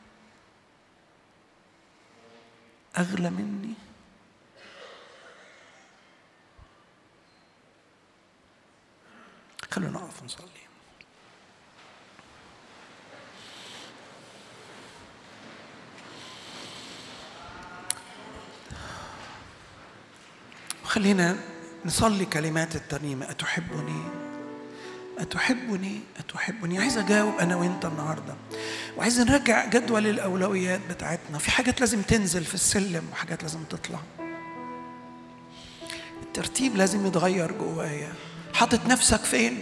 أغلى مني خلونا نقف نصلي خلينا نصلي كلمات الترنيمة أتحبني أتحبني أتحبني عايز أجاوب أنا وأنت النهاردة وعايز نرجع جدول الأولويات بتاعتنا في حاجات لازم تنزل في السلم وحاجات لازم تطلع الترتيب لازم يتغير جوايا حاطط نفسك فين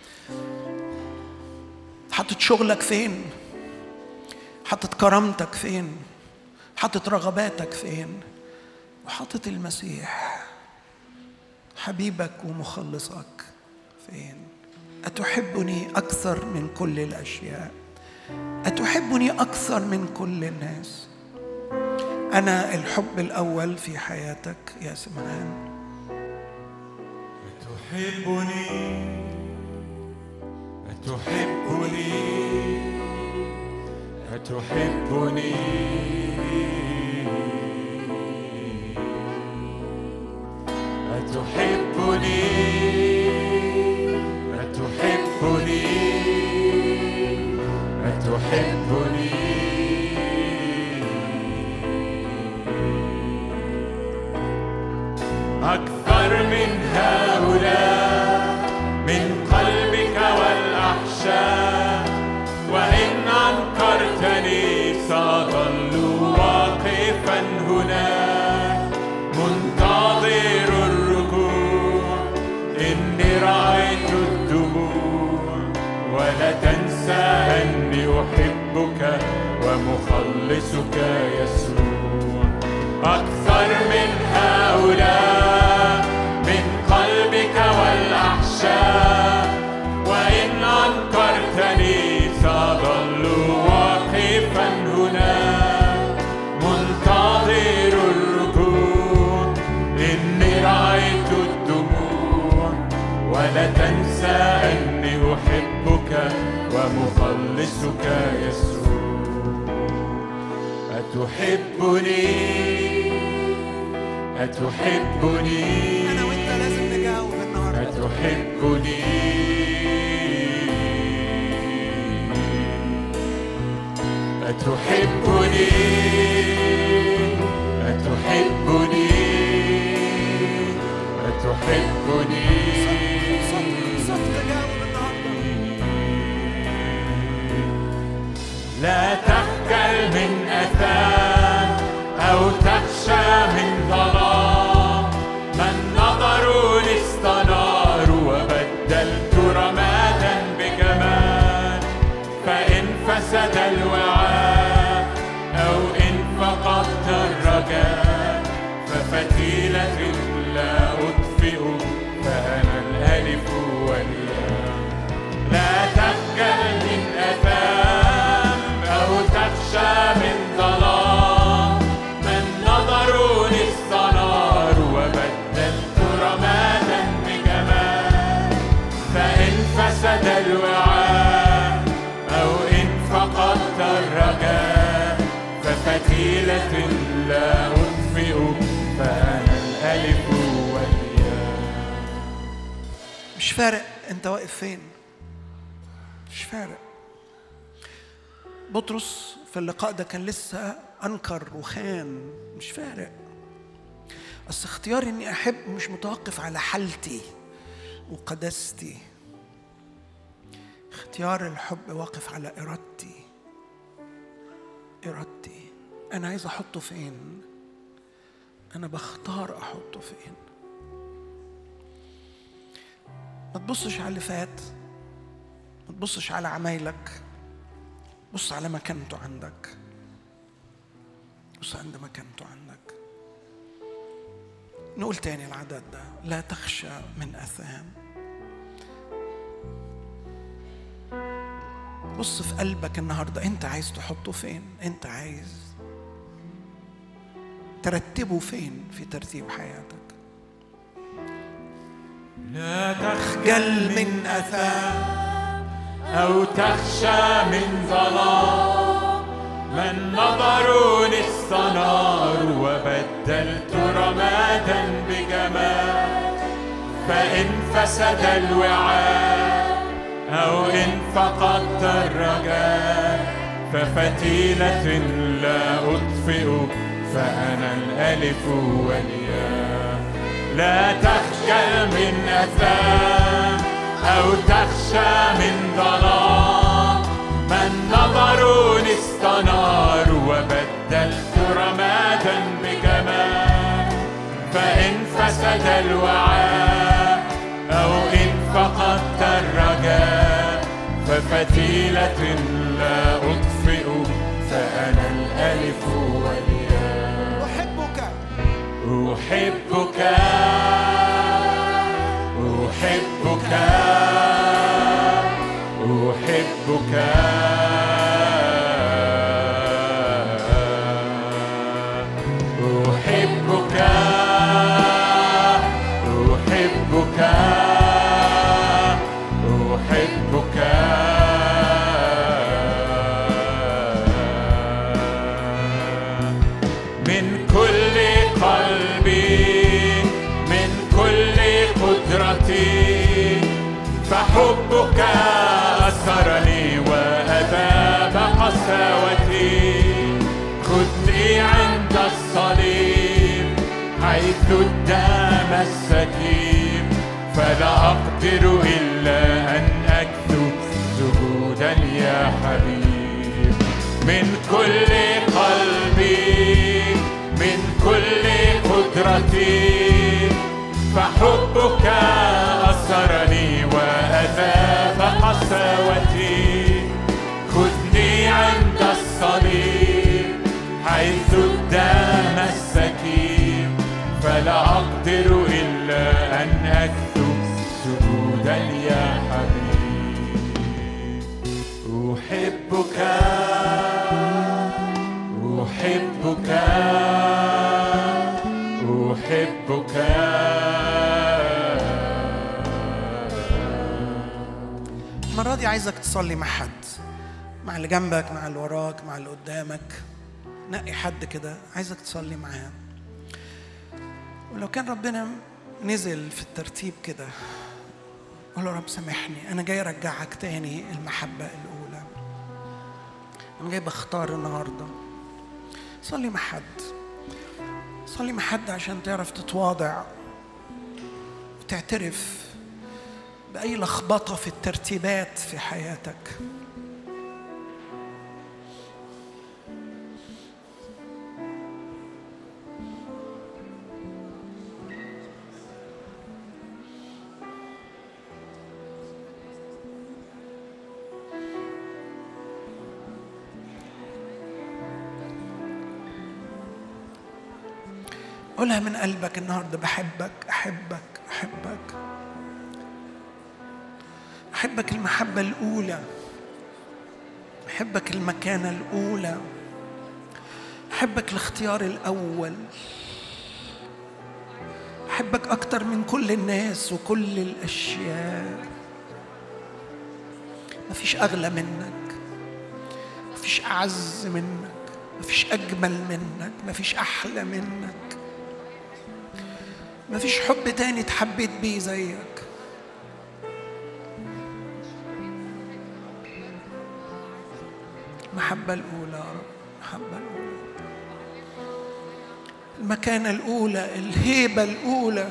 حاطط شغلك فين حاطط كرامتك فين حاطط رغباتك فين وحاطط المسيح حبيبك ومخلصك فين أتحبني أكثر من كل الأشياء أتحبني أكثر من كل الناس أنا الحب الأول في حياتك يا سمعان أتحبني أتحبني أتحبني أتحبني أتحبني أتحبني أكثر من هؤلاء من قلبك والأحشاء وإن أنكرتني سأظل واقفا هناك منتظر الركوع إني رأيت الدموع ولا تنسى أني أحبك ومخلصك يسوع أكثر من هؤلاء من قلبك والأحشاء وإن أنكرتني سأظل واقفا هنا منتظر الركوع إني رأيت الدموع ولا تنسى أني أحبك ومخلصك يسوع أتحبني أتحبني أنا وأنت لازم نجاوب النهاردة أتحبني أتحبني أتحبني أتحبني صدق صدق تجاوب النهاردة لا تخجل من أثام أو تخشى من ظلام من نظروا لاستنار وبدلت رمادا بجمال فإن فسد الوعاء أو إن فقدت الرجاء ففتيلة لا أطفئ فأنا الألف والياء لا تخجل من أثام أو تخشى من ظلام من نظروا للصنار وبدلت رمادا بجمال فإن فسد الوعاء أو إن فقدت الرجاء ففتيلة لا أطفئ فأنا الألف والياء مش فارق أنت واقف فين مش فارق بطرس في اللقاء ده كان لسه أنكر وخان مش فارق بس اختياري إني أحب مش متوقف على حالتي وقداستي اختيار الحب واقف على إرادتي إرادتي أنا عايز أحطه فين أنا بختار أحطه فين ما تبصش على اللي فات ما تبصش على عمايلك بص على مكانته عندك بص عند مكانته عندك نقول تاني العدد ده لا تخشى من أثام بص في قلبك النهارده انت عايز تحطه فين انت عايز ترتبه فين في ترتيب حياتك لا تخجل خجل من أثام أو تخشى من ظلام من نظروا للصنار وبدلت رمادا بجمال فإن فسد الوعاء أو إن فقدت الرجاء ففتيلة لا أطفئ فأنا الألف والياء لا تخجل من أثام أو تخشى من ظلام من نظروا استنار وبدلت رمادا بجمال فإن فسد الوعاء أو إن فقدت الرجاء ففتيلة لا أطفئ فأنا الألف والياء أحبك أحبك أحبك أحبك أحبك أحبك أحبك من كل قلبي من كل قدرتي فحبك أثرني وأذاب قساوتي خذني عند الصليب حيث الدم السكيب فلا أقدر إلا أن أكثر سجودا يا حبيب من كل قلبي من كل قدرتي فحبك أسرني وأذاب قساوتي خذني عند الصليب حيث الدم السكيب فلا أقدر إلا أن أكتب سجودا يا حبيب أحبك أحبك أحبك المرة دي عايزك تصلي مع حد مع اللي جنبك مع اللي وراك مع اللي قدامك نقي حد كده عايزك تصلي معاه ولو كان ربنا نزل في الترتيب كده قول له رب سامحني انا جاي ارجعك تاني المحبة الاولى انا جاي بختار النهارده صلي مع حد صلي مع حد عشان تعرف تتواضع وتعترف بأي لخبطة في الترتيبات في حياتك قولها من قلبك النهارده بحبك احبك احبك احبك المحبه الاولى احبك المكانه الاولى احبك الاختيار الاول احبك اكتر من كل الناس وكل الاشياء مفيش اغلى منك مفيش اعز منك مفيش اجمل منك مفيش احلى منك مفيش حب تاني اتحبيت بيه زيك المحبة الأولى يا رب المحبة الأولى المكانة الأولى الهيبة الأولى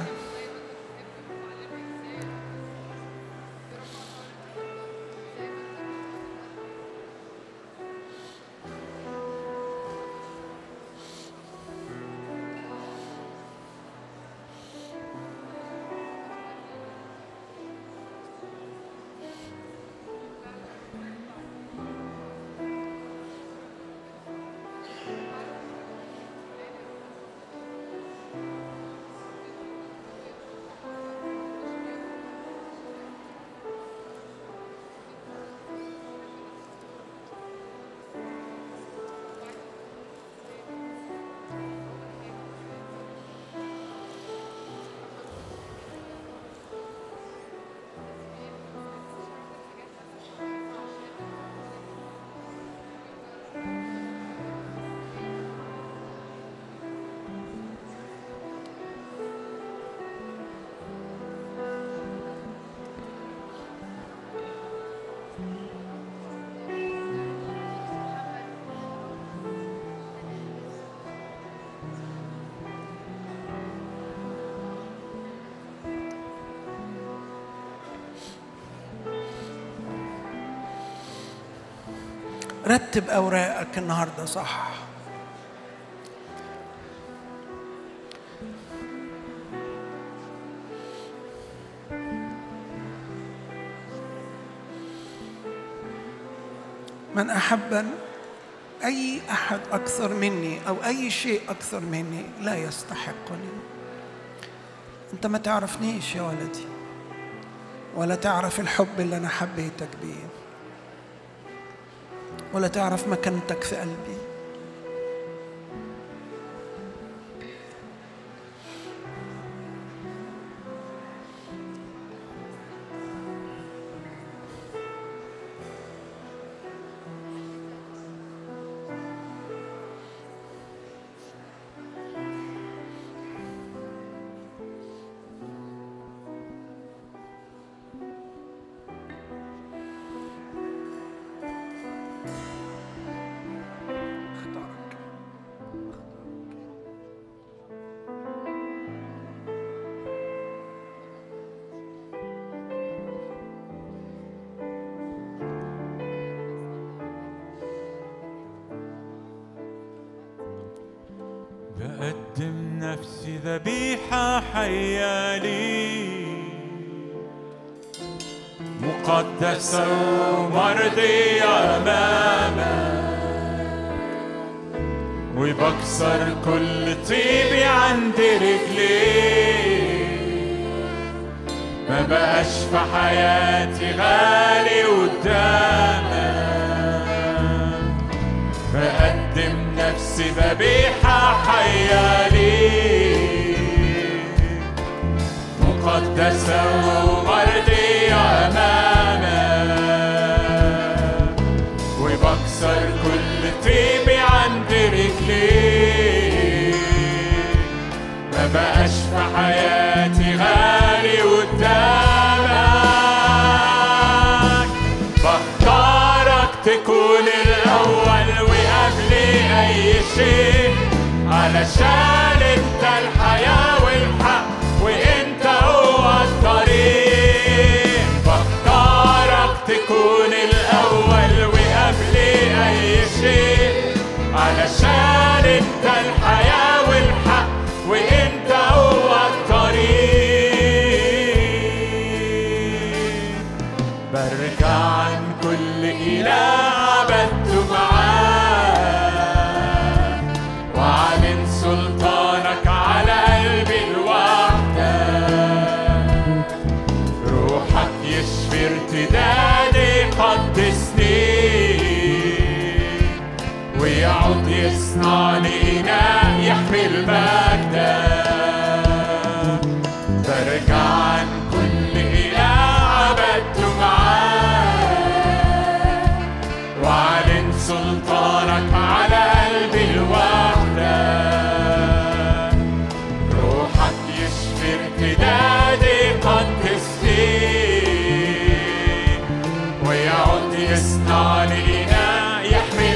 رتب اوراقك النهارده صح من احب اي احد اكثر مني او اي شيء اكثر مني لا يستحقني انت ما تعرفنيش يا ولدي ولا تعرف الحب اللي انا حبيتك بيه ولا تعرف مكانتك في قلبي اختارك بقدم نفسي ذبيحة حية لي مقدسة ومرضية أمامك وبكسر كل طيبي عند رجليك ما بقاش في حياتي غالي قدامك بقدم نفسي ذبيحة حية ليك مقدسة ومرضية أمامك وبكسر كل طيبي عند رجليك ما بقاش في حياتي غالي قدامك بختارك تكون الأول وقبل أي شيء علشان انت الحياة والحق وانت هو الطريق بختارك تكون الأول وقبل أي شيء علشان انت الحياة والحق وانت هو الطريق برجع عن كل إله عبدته معاك وأعلن سلطانك على قلبي لوحدك روحك يشفي ارتدادي قدسني ويعود يصنعني إناء يحمل مجدك برجع عن كل إله عبدته معاك وأعلن سلطانك على قلبي لوحدك روحك يشفي ارتدادي قدسني ويعود يصنعني إناء يحمل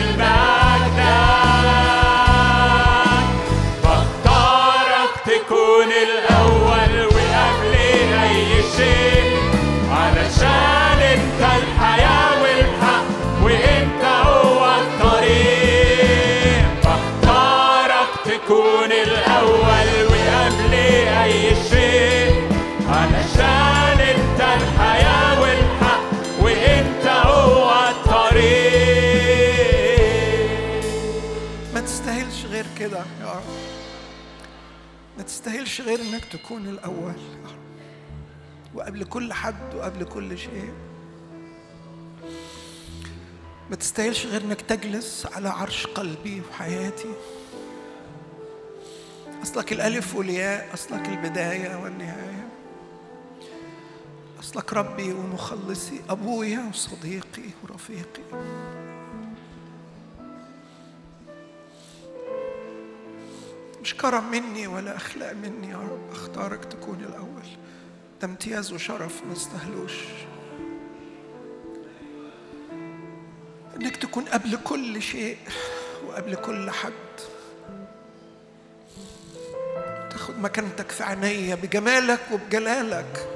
مجدك بختارك تكون الأول وقبل أي شيء علشان أنت الحياة والحق وأنت هو الطريق بختارك تكون الأول وقبل أي شيء علشان أنت الحياة والحق وأنت هو الطريق ما تستاهلش غير كده يا رب ما تستاهلش غير انك تكون الاول يا رب وقبل كل حد وقبل كل شيء ما تستاهلش غير انك تجلس على عرش قلبي وحياتي اصلك الالف والياء اصلك البدايه والنهايه اصلك ربي ومخلصي ابويا وصديقي ورفيقي مش كرم مني ولا اخلاق مني يا رب اختارك تكون الاول ده امتياز وشرف ما استهلوش انك تكون قبل كل شيء وقبل كل حد تاخد مكانتك في عينيا بجمالك وبجلالك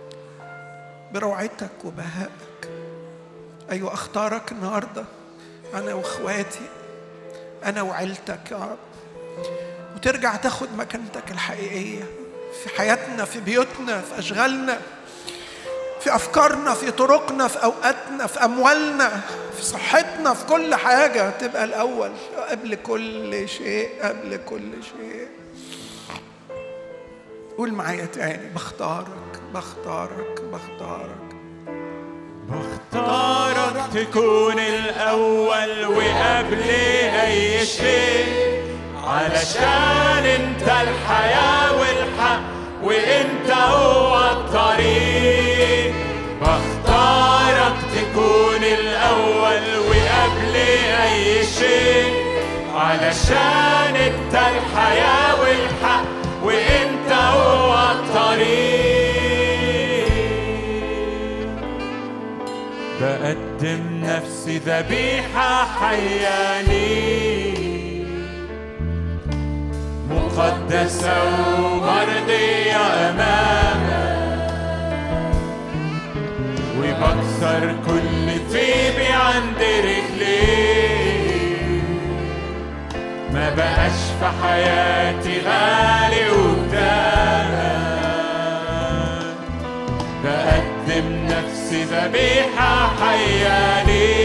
بروعتك وبهائك ايوه اختارك النهارده انا واخواتي انا وعيلتك يا رب وترجع تاخد مكانتك الحقيقيه في حياتنا في بيوتنا في اشغالنا في افكارنا في طرقنا في اوقاتنا في اموالنا في صحتنا في كل حاجه تبقى الاول قبل كل شيء قبل كل شيء قول معايا تاني بختارك بختارك بختارك بختارك تكون الأول وقبل أي شيء علشان انت الحياة والحق وانت هو الطريق بختارك تكون الأول وقبل أي شيء علشان انت الحياة والحق وانت هو الطريق بقدم نفسي ذبيحة حية ليك مقدسة ومرضية أمامك وبكسر كل طيبي عند رجليك ما بقاش في حياتي غالي قدامك بقدم نفسي ذبيحة حية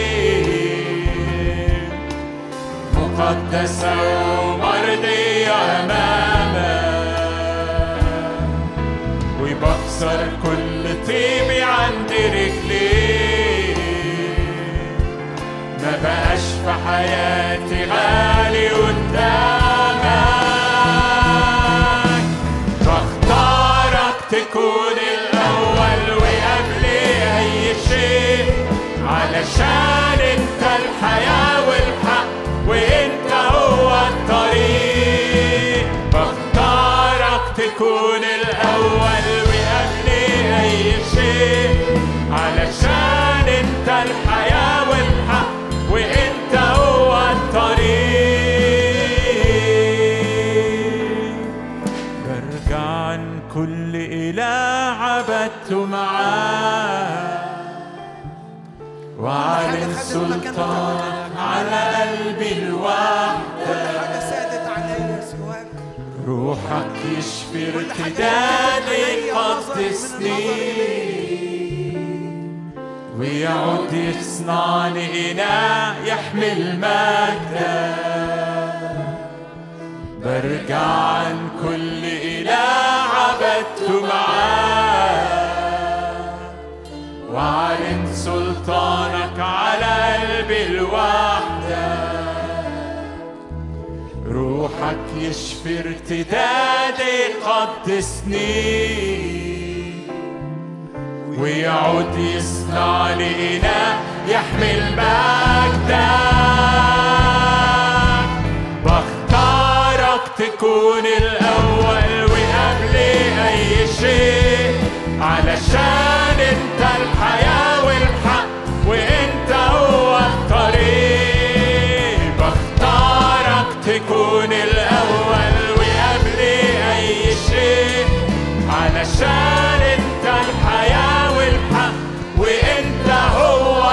ليك مقدسة ومرضية أمامك وبكسر كل طيبي عند رجليك ما بقاش في حياتي غالي قدامك بختارك تكون الأول وقبل أي شيء علشان انت الحياة والحق وانت هو الطريق بختارك تكون الأول وقبل أي شيء علشان انت الحياة والحق وانت هو الطريق برجع عن كل إله عبدته معاه وأعلن سلطانك على قلبي الوحدة كل حاجه سادت عليا سواك روحك يشفي ارتدادي قدسني ويعود يصنعني إناء يحمل مجدك برجع عن كل إله عبدته معاه وأعلن سلطانك على قلبي الوحدة روحك يشفي ارتدادي قدسني ويعود يصنع لي إناء يحمل مجدك بختارك تكون الأول وقبل أي شيء علشان انت الحياة والحق وانت هو الطريق بختارك تكون الأول وقبل أي شيء علشان انت الحياة والحق وانت هو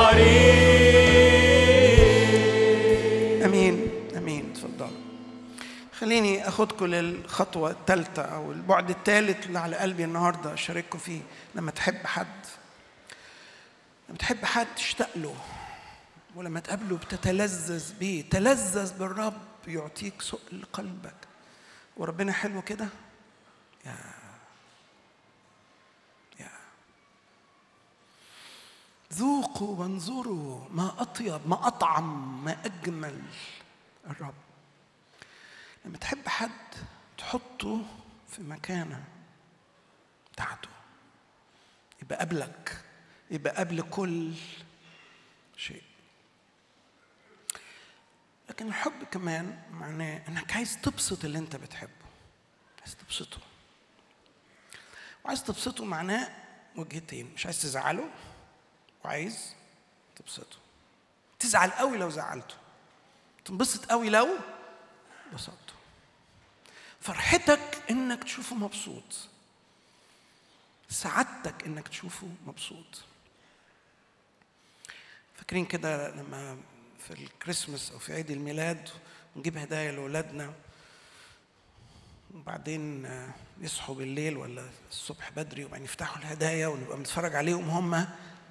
الطريق امين امين تفضل خليني اخدكم للخطوه الثالثه او البعد الثالث اللي على قلبي النهارده اشارككم فيه لما تحب حد لما تحب حد تشتاق له ولما تقابله بتتلذذ بيه تلذذ بالرب يعطيك سؤل قلبك وربنا حلو كده يا يا ذوقوا وانظروا ما اطيب ما اطعم ما اجمل الرب لما تحب حد تحطه في مكانه بتاعته يبقى قبلك يبقى قبل كل شيء لكن الحب كمان معناه انك عايز تبسط اللي انت بتحبه عايز تبسطه وعايز تبسطه معناه وجهتين مش عايز تزعله وعايز تبسطه تزعل قوي لو زعلته تنبسط قوي لو بسطته فرحتك انك تشوفه مبسوط سعادتك انك تشوفه مبسوط فاكرين كده لما في الكريسماس او في عيد الميلاد ونجيب هدايا لاولادنا وبعدين آه، يصحوا بالليل ولا الصبح بدري وبعدين يفتحوا الهدايا ونبقى بنتفرج عليهم هم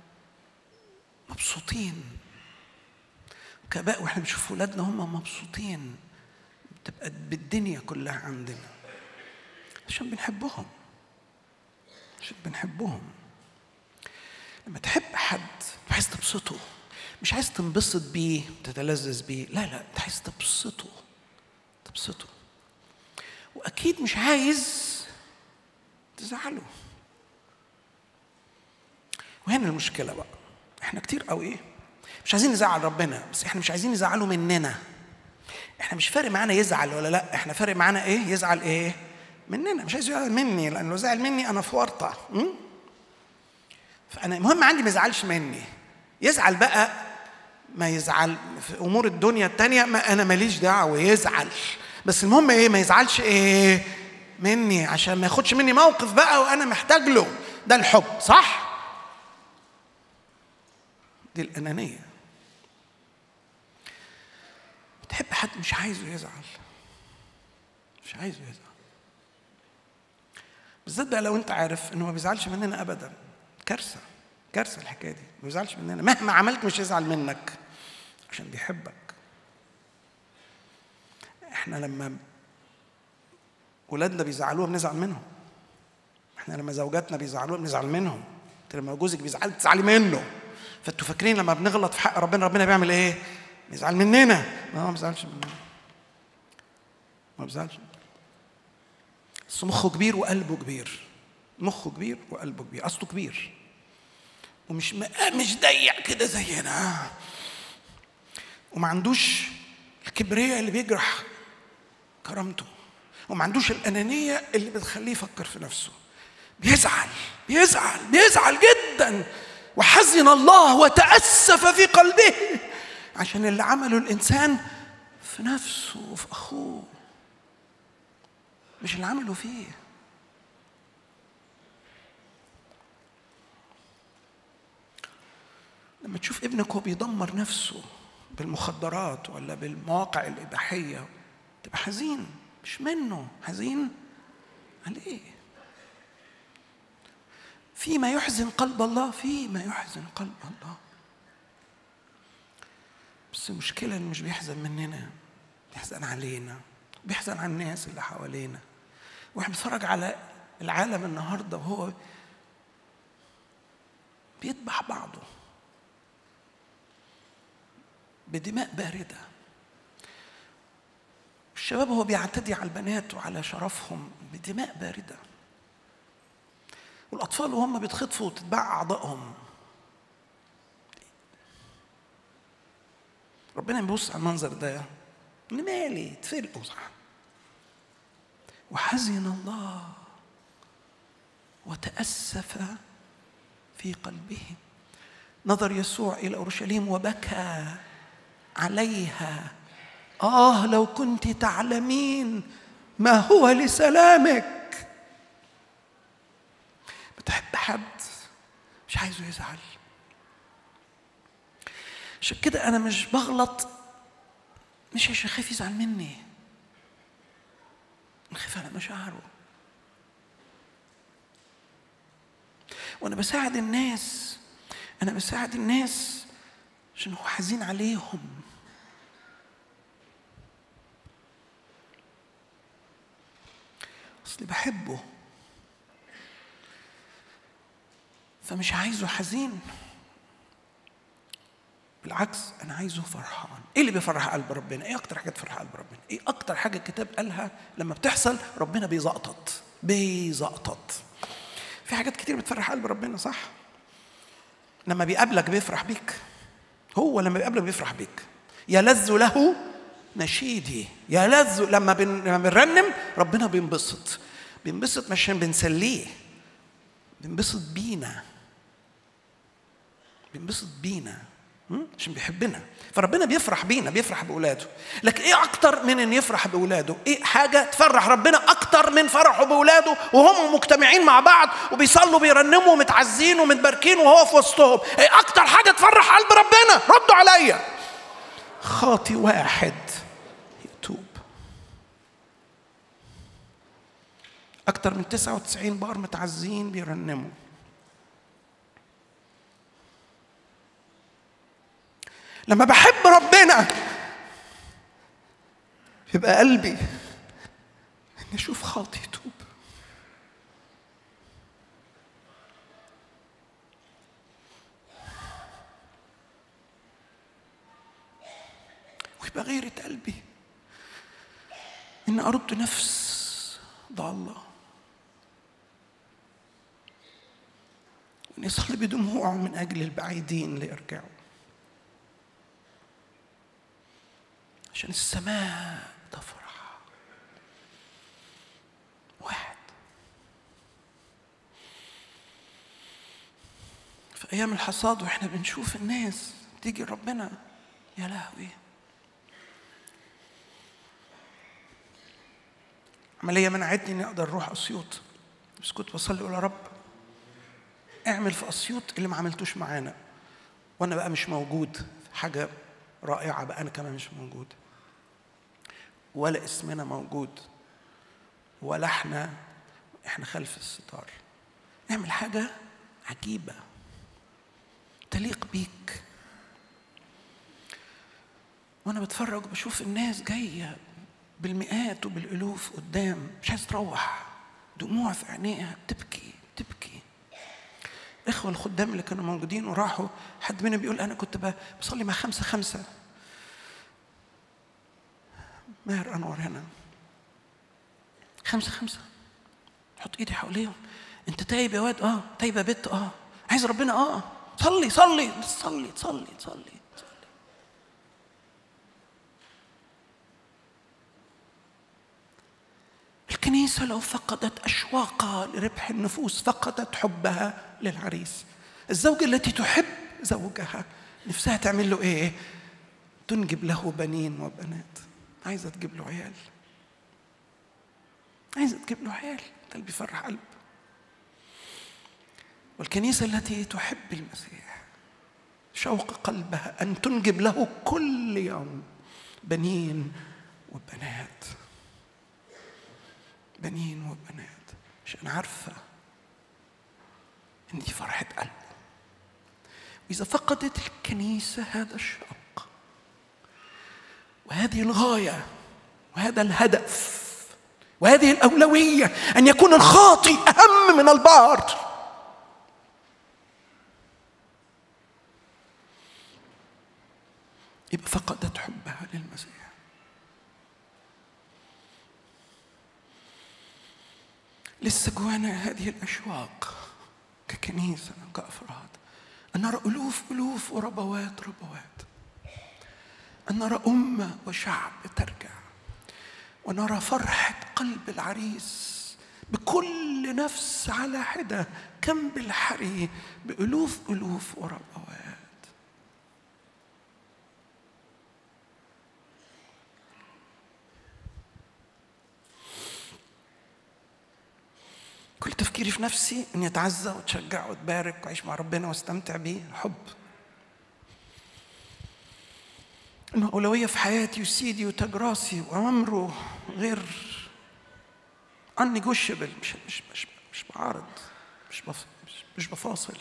مبسوطين كباء واحنا بنشوف ولادنا هم مبسوطين بتبقى بالدنيا كلها عندنا عشان بنحبهم عشان بنحبهم لما تحب حد عايز تبسطه مش عايز تنبسط بيه تتلذذ بيه لا لا انت عايز تبسطه تبسطه واكيد مش عايز تزعله وهنا المشكله بقى احنا كتير قوي ايه مش عايزين نزعل ربنا بس احنا مش عايزين نزعله مننا احنا مش فارق معانا يزعل ولا لا احنا فارق معانا ايه يزعل ايه مننا مش عايز يزعل مني لان لو زعل مني انا في ورطه م? فانا المهم عندي ما يزعلش مني يزعل بقى ما يزعل في امور الدنيا التانية ما انا ماليش دعوه يزعل بس المهم ايه ما يزعلش ايه مني عشان ما ياخدش مني موقف بقى وانا محتاج له ده الحب صح دي الانانيه بتحب حد مش عايزه يزعل مش عايزه يزعل بالذات بقى لو انت عارف انه ما بيزعلش مننا ابدا كارثه كارثه الحكايه دي ما بيزعلش مننا مهما عملت مش يزعل منك عشان بيحبك احنا لما ولادنا بيزعلوها بنزعل منهم احنا لما زوجاتنا بيزعلوها بنزعل منهم انت لما جوزك بيزعل تزعلي منه فانتوا فاكرين لما بنغلط في حق ربنا ربنا بيعمل ايه؟ بيزعل مننا ما هو ما بيزعلش مننا ما بيزعلش بس مخه كبير وقلبه كبير مخه كبير وقلبه كبير اصله كبير ومش مش ضيق كده زينا وما عندوش الكبرياء اللي بيجرح كرامته وما عندوش الأنانية اللي بتخليه يفكر في نفسه بيزعل بيزعل بيزعل جدا وحزن الله وتأسف في قلبه عشان اللي عمله الإنسان في نفسه وفي أخوه مش اللي عمله فيه لما تشوف ابنك هو بيدمر نفسه بالمخدرات ولا بالمواقع الإباحية تبقى حزين مش منه حزين عليه فيما يحزن قلب الله فيما يحزن قلب الله بس المشكلة إنه مش بيحزن مننا بيحزن علينا بيحزن على الناس اللي حوالينا واحنا بنتفرج على العالم النهارده وهو بيذبح بعضه بدماء باردة الشباب هو بيعتدي على البنات وعلى شرفهم بدماء باردة والأطفال وهم بيتخطفوا وتتباع أعضائهم ربنا يبص على المنظر ده أنا مالي اتفرقوا صح وحزن الله وتأسف في قلبه نظر يسوع إلى أورشليم وبكى عليها آه لو كنت تعلمين ما هو لسلامك بتحب حد مش عايزه يزعل عشان كده أنا مش بغلط مش عشان خايف يزعل مني أنا خايف على مشاعره وأنا بساعد الناس أنا بساعد الناس عشان هو حزين عليهم اصلي بحبه فمش عايزه حزين بالعكس انا عايزه فرحان ايه اللي بيفرح قلب ربنا ايه اكتر حاجه تفرح قلب ربنا ايه اكتر حاجه الكتاب قالها لما بتحصل ربنا بيزقطط بيزقطط في حاجات كتير بتفرح قلب ربنا صح لما بيقابلك بيفرح بيك هو لما بيقابلك بيفرح بيك يلذ له نشيدي يلذ لما بن... لما بنرنم ربنا بينبسط بينبسط مش عشان بنسليه بينبسط بينا بينبسط بينا عشان بيحبنا فربنا بيفرح بينا بيفرح باولاده لكن ايه اكتر من ان يفرح باولاده ايه حاجه تفرح ربنا اكتر من فرحه باولاده وهم مجتمعين مع بعض وبيصلوا بيرنموا ومتعزين ومتباركين وهو في وسطهم ايه اكتر حاجه تفرح قلب ربنا ردوا عليا خاطي واحد يتوب أكثر من 99 بار متعزين بيرنموا لما بحب ربنا يبقى قلبي اني اشوف خاطي يتوب ويبقى غيرة قلبي ان ارد نفس ضاله ونصلي بدموع من اجل البعيدين ليرجعوا عشان السماء تفرح واحد في أيام الحصاد وإحنا بنشوف الناس تيجي ربنا يا لهوي عملية منعتني إني أقدر أروح أسيوط بس كنت بصلي أقول يا رب اعمل في أسيوط اللي ما عملتوش معانا وأنا بقى مش موجود حاجة رائعة بقى أنا كمان مش موجود ولا اسمنا موجود ولا احنا احنا خلف الستار اعمل حاجة عجيبة تليق بيك وانا بتفرج بشوف الناس جاية بالمئات وبالالوف قدام مش عايز تروح دموع في عينيها بتبكي بتبكي الاخوة الخدام اللي كانوا موجودين وراحوا حد منهم بيقول انا كنت بصلي مع خمسة خمسة ماهر انور هنا خمسة خمسة حط ايدي حواليهم انت تايب يا واد اه تايب يا بت اه عايز ربنا اه صلي صلي صلي صلي صلي صلي الكنيسة لو فقدت أشواقها لربح النفوس فقدت حبها للعريس الزوجة التي تحب زوجها نفسها تعمل له إيه؟ تنجب له بنين وبنات عايزة تجيب له عيال عايزة تجيب له عيال ده اللي بيفرح قلب والكنيسة التي تحب المسيح شوق قلبها أن تنجب له كل يوم بنين وبنات بنين وبنات عشان عارفة إن دي فرحة قلبه وإذا فقدت الكنيسة هذا الشوق وهذه الغاية وهذا الهدف وهذه الأولوية أن يكون الخاطي أهم من البار يبقى فقدت حبها للمسيح لسه جوانا هذه الأشواق ككنيسة كأفراد أن نرى ألوف ألوف وربوات ربوات أن نرى أمة وشعب ترجع ونرى فرحة قلب العريس بكل نفس على حدة كم بالحري بألوف ألوف وربوات كل تفكيري في نفسي اني اتعزى واتشجع واتبارك واعيش مع ربنا واستمتع بيه حب انه اولويه في حياتي وسيدي وتاج راسي وامره غير unnegotiable مش مش مش مش بعارض مش بف مش, مش بفاصل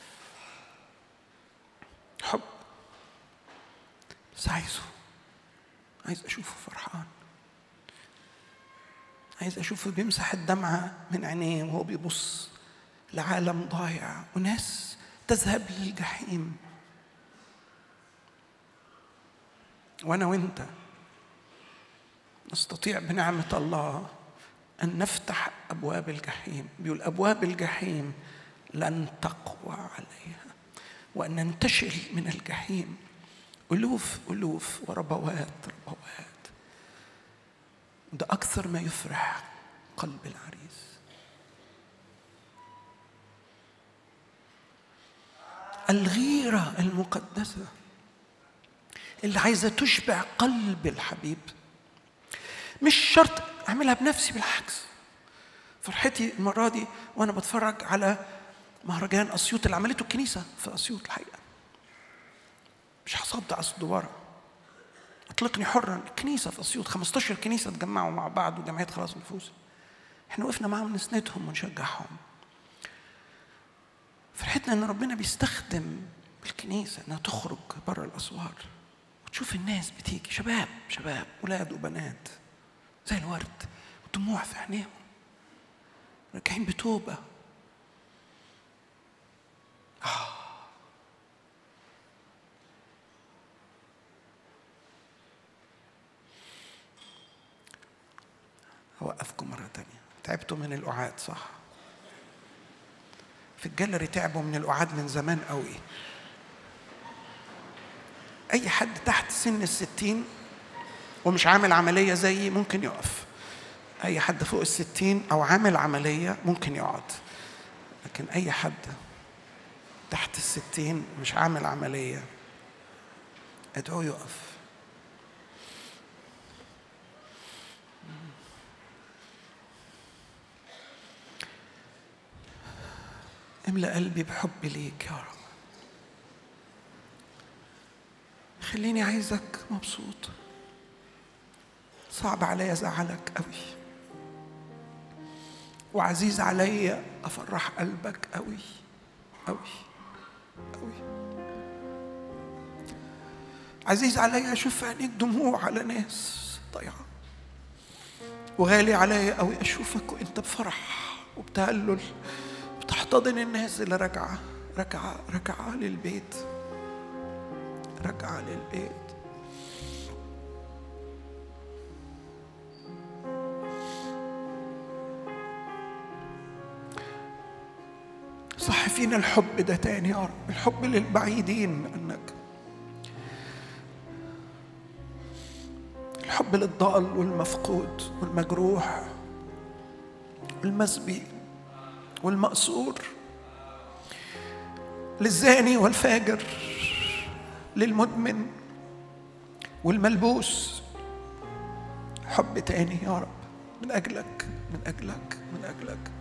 حب بس عايزه عايز اشوفه فرحان عايز اشوفه بيمسح الدمعه من عينيه وهو بيبص لعالم ضايع وناس تذهب للجحيم وانا وانت نستطيع بنعمه الله ان نفتح ابواب الجحيم بيقول ابواب الجحيم لن تقوى عليها وان ننتشل من الجحيم الوف الوف وربوات ربوات ده اكثر ما يفرح قلب العريس الغيره المقدسه اللي عايزه تشبع قلب الحبيب مش شرط اعملها بنفسي بالعكس فرحتي المره دي وانا بتفرج على مهرجان اسيوط اللي عملته الكنيسه في اسيوط الحقيقه مش هصدق اصل ورا اطلقني حرا كنيسة في أسيوط 15 كنيسة تجمعوا مع بعض وجمعية خلاص نفوس احنا وقفنا معاهم نسندهم ونشجعهم فرحتنا ان ربنا بيستخدم الكنيسة انها تخرج بره الأسوار وتشوف الناس بتيجي شباب شباب ولاد وبنات زي الورد ودموع في عينيهم راجعين بتوبة آه. أوقفكم مرة تانية تعبتوا من الأعاد صح؟ في الجاليري تعبوا من الأعاد من زمان قوي أي حد تحت سن الستين ومش عامل عملية زيي ممكن يقف أي حد فوق الستين أو عامل عملية ممكن يقعد لكن أي حد تحت الستين مش عامل عملية ادعوه يقف املأ قلبي بحب ليك يا رب خليني عايزك مبسوط صعب عليا ازعلك قوي وعزيز عليا افرح قلبك قوي قوي قوي عزيز عليا اشوف في عينيك دموع على ناس ضيعه وغالي عليا قوي اشوفك وانت بفرح وبتهلل بتحتضن الناس اللي راجعه راجعه راجعه للبيت راجعه للبيت صح فينا الحب ده تاني يا رب الحب للبعيدين عنك الحب للضال والمفقود والمجروح والمسبي والمأسور للزاني والفاجر للمدمن والملبوس حب تاني يا رب من أجلك من أجلك من أجلك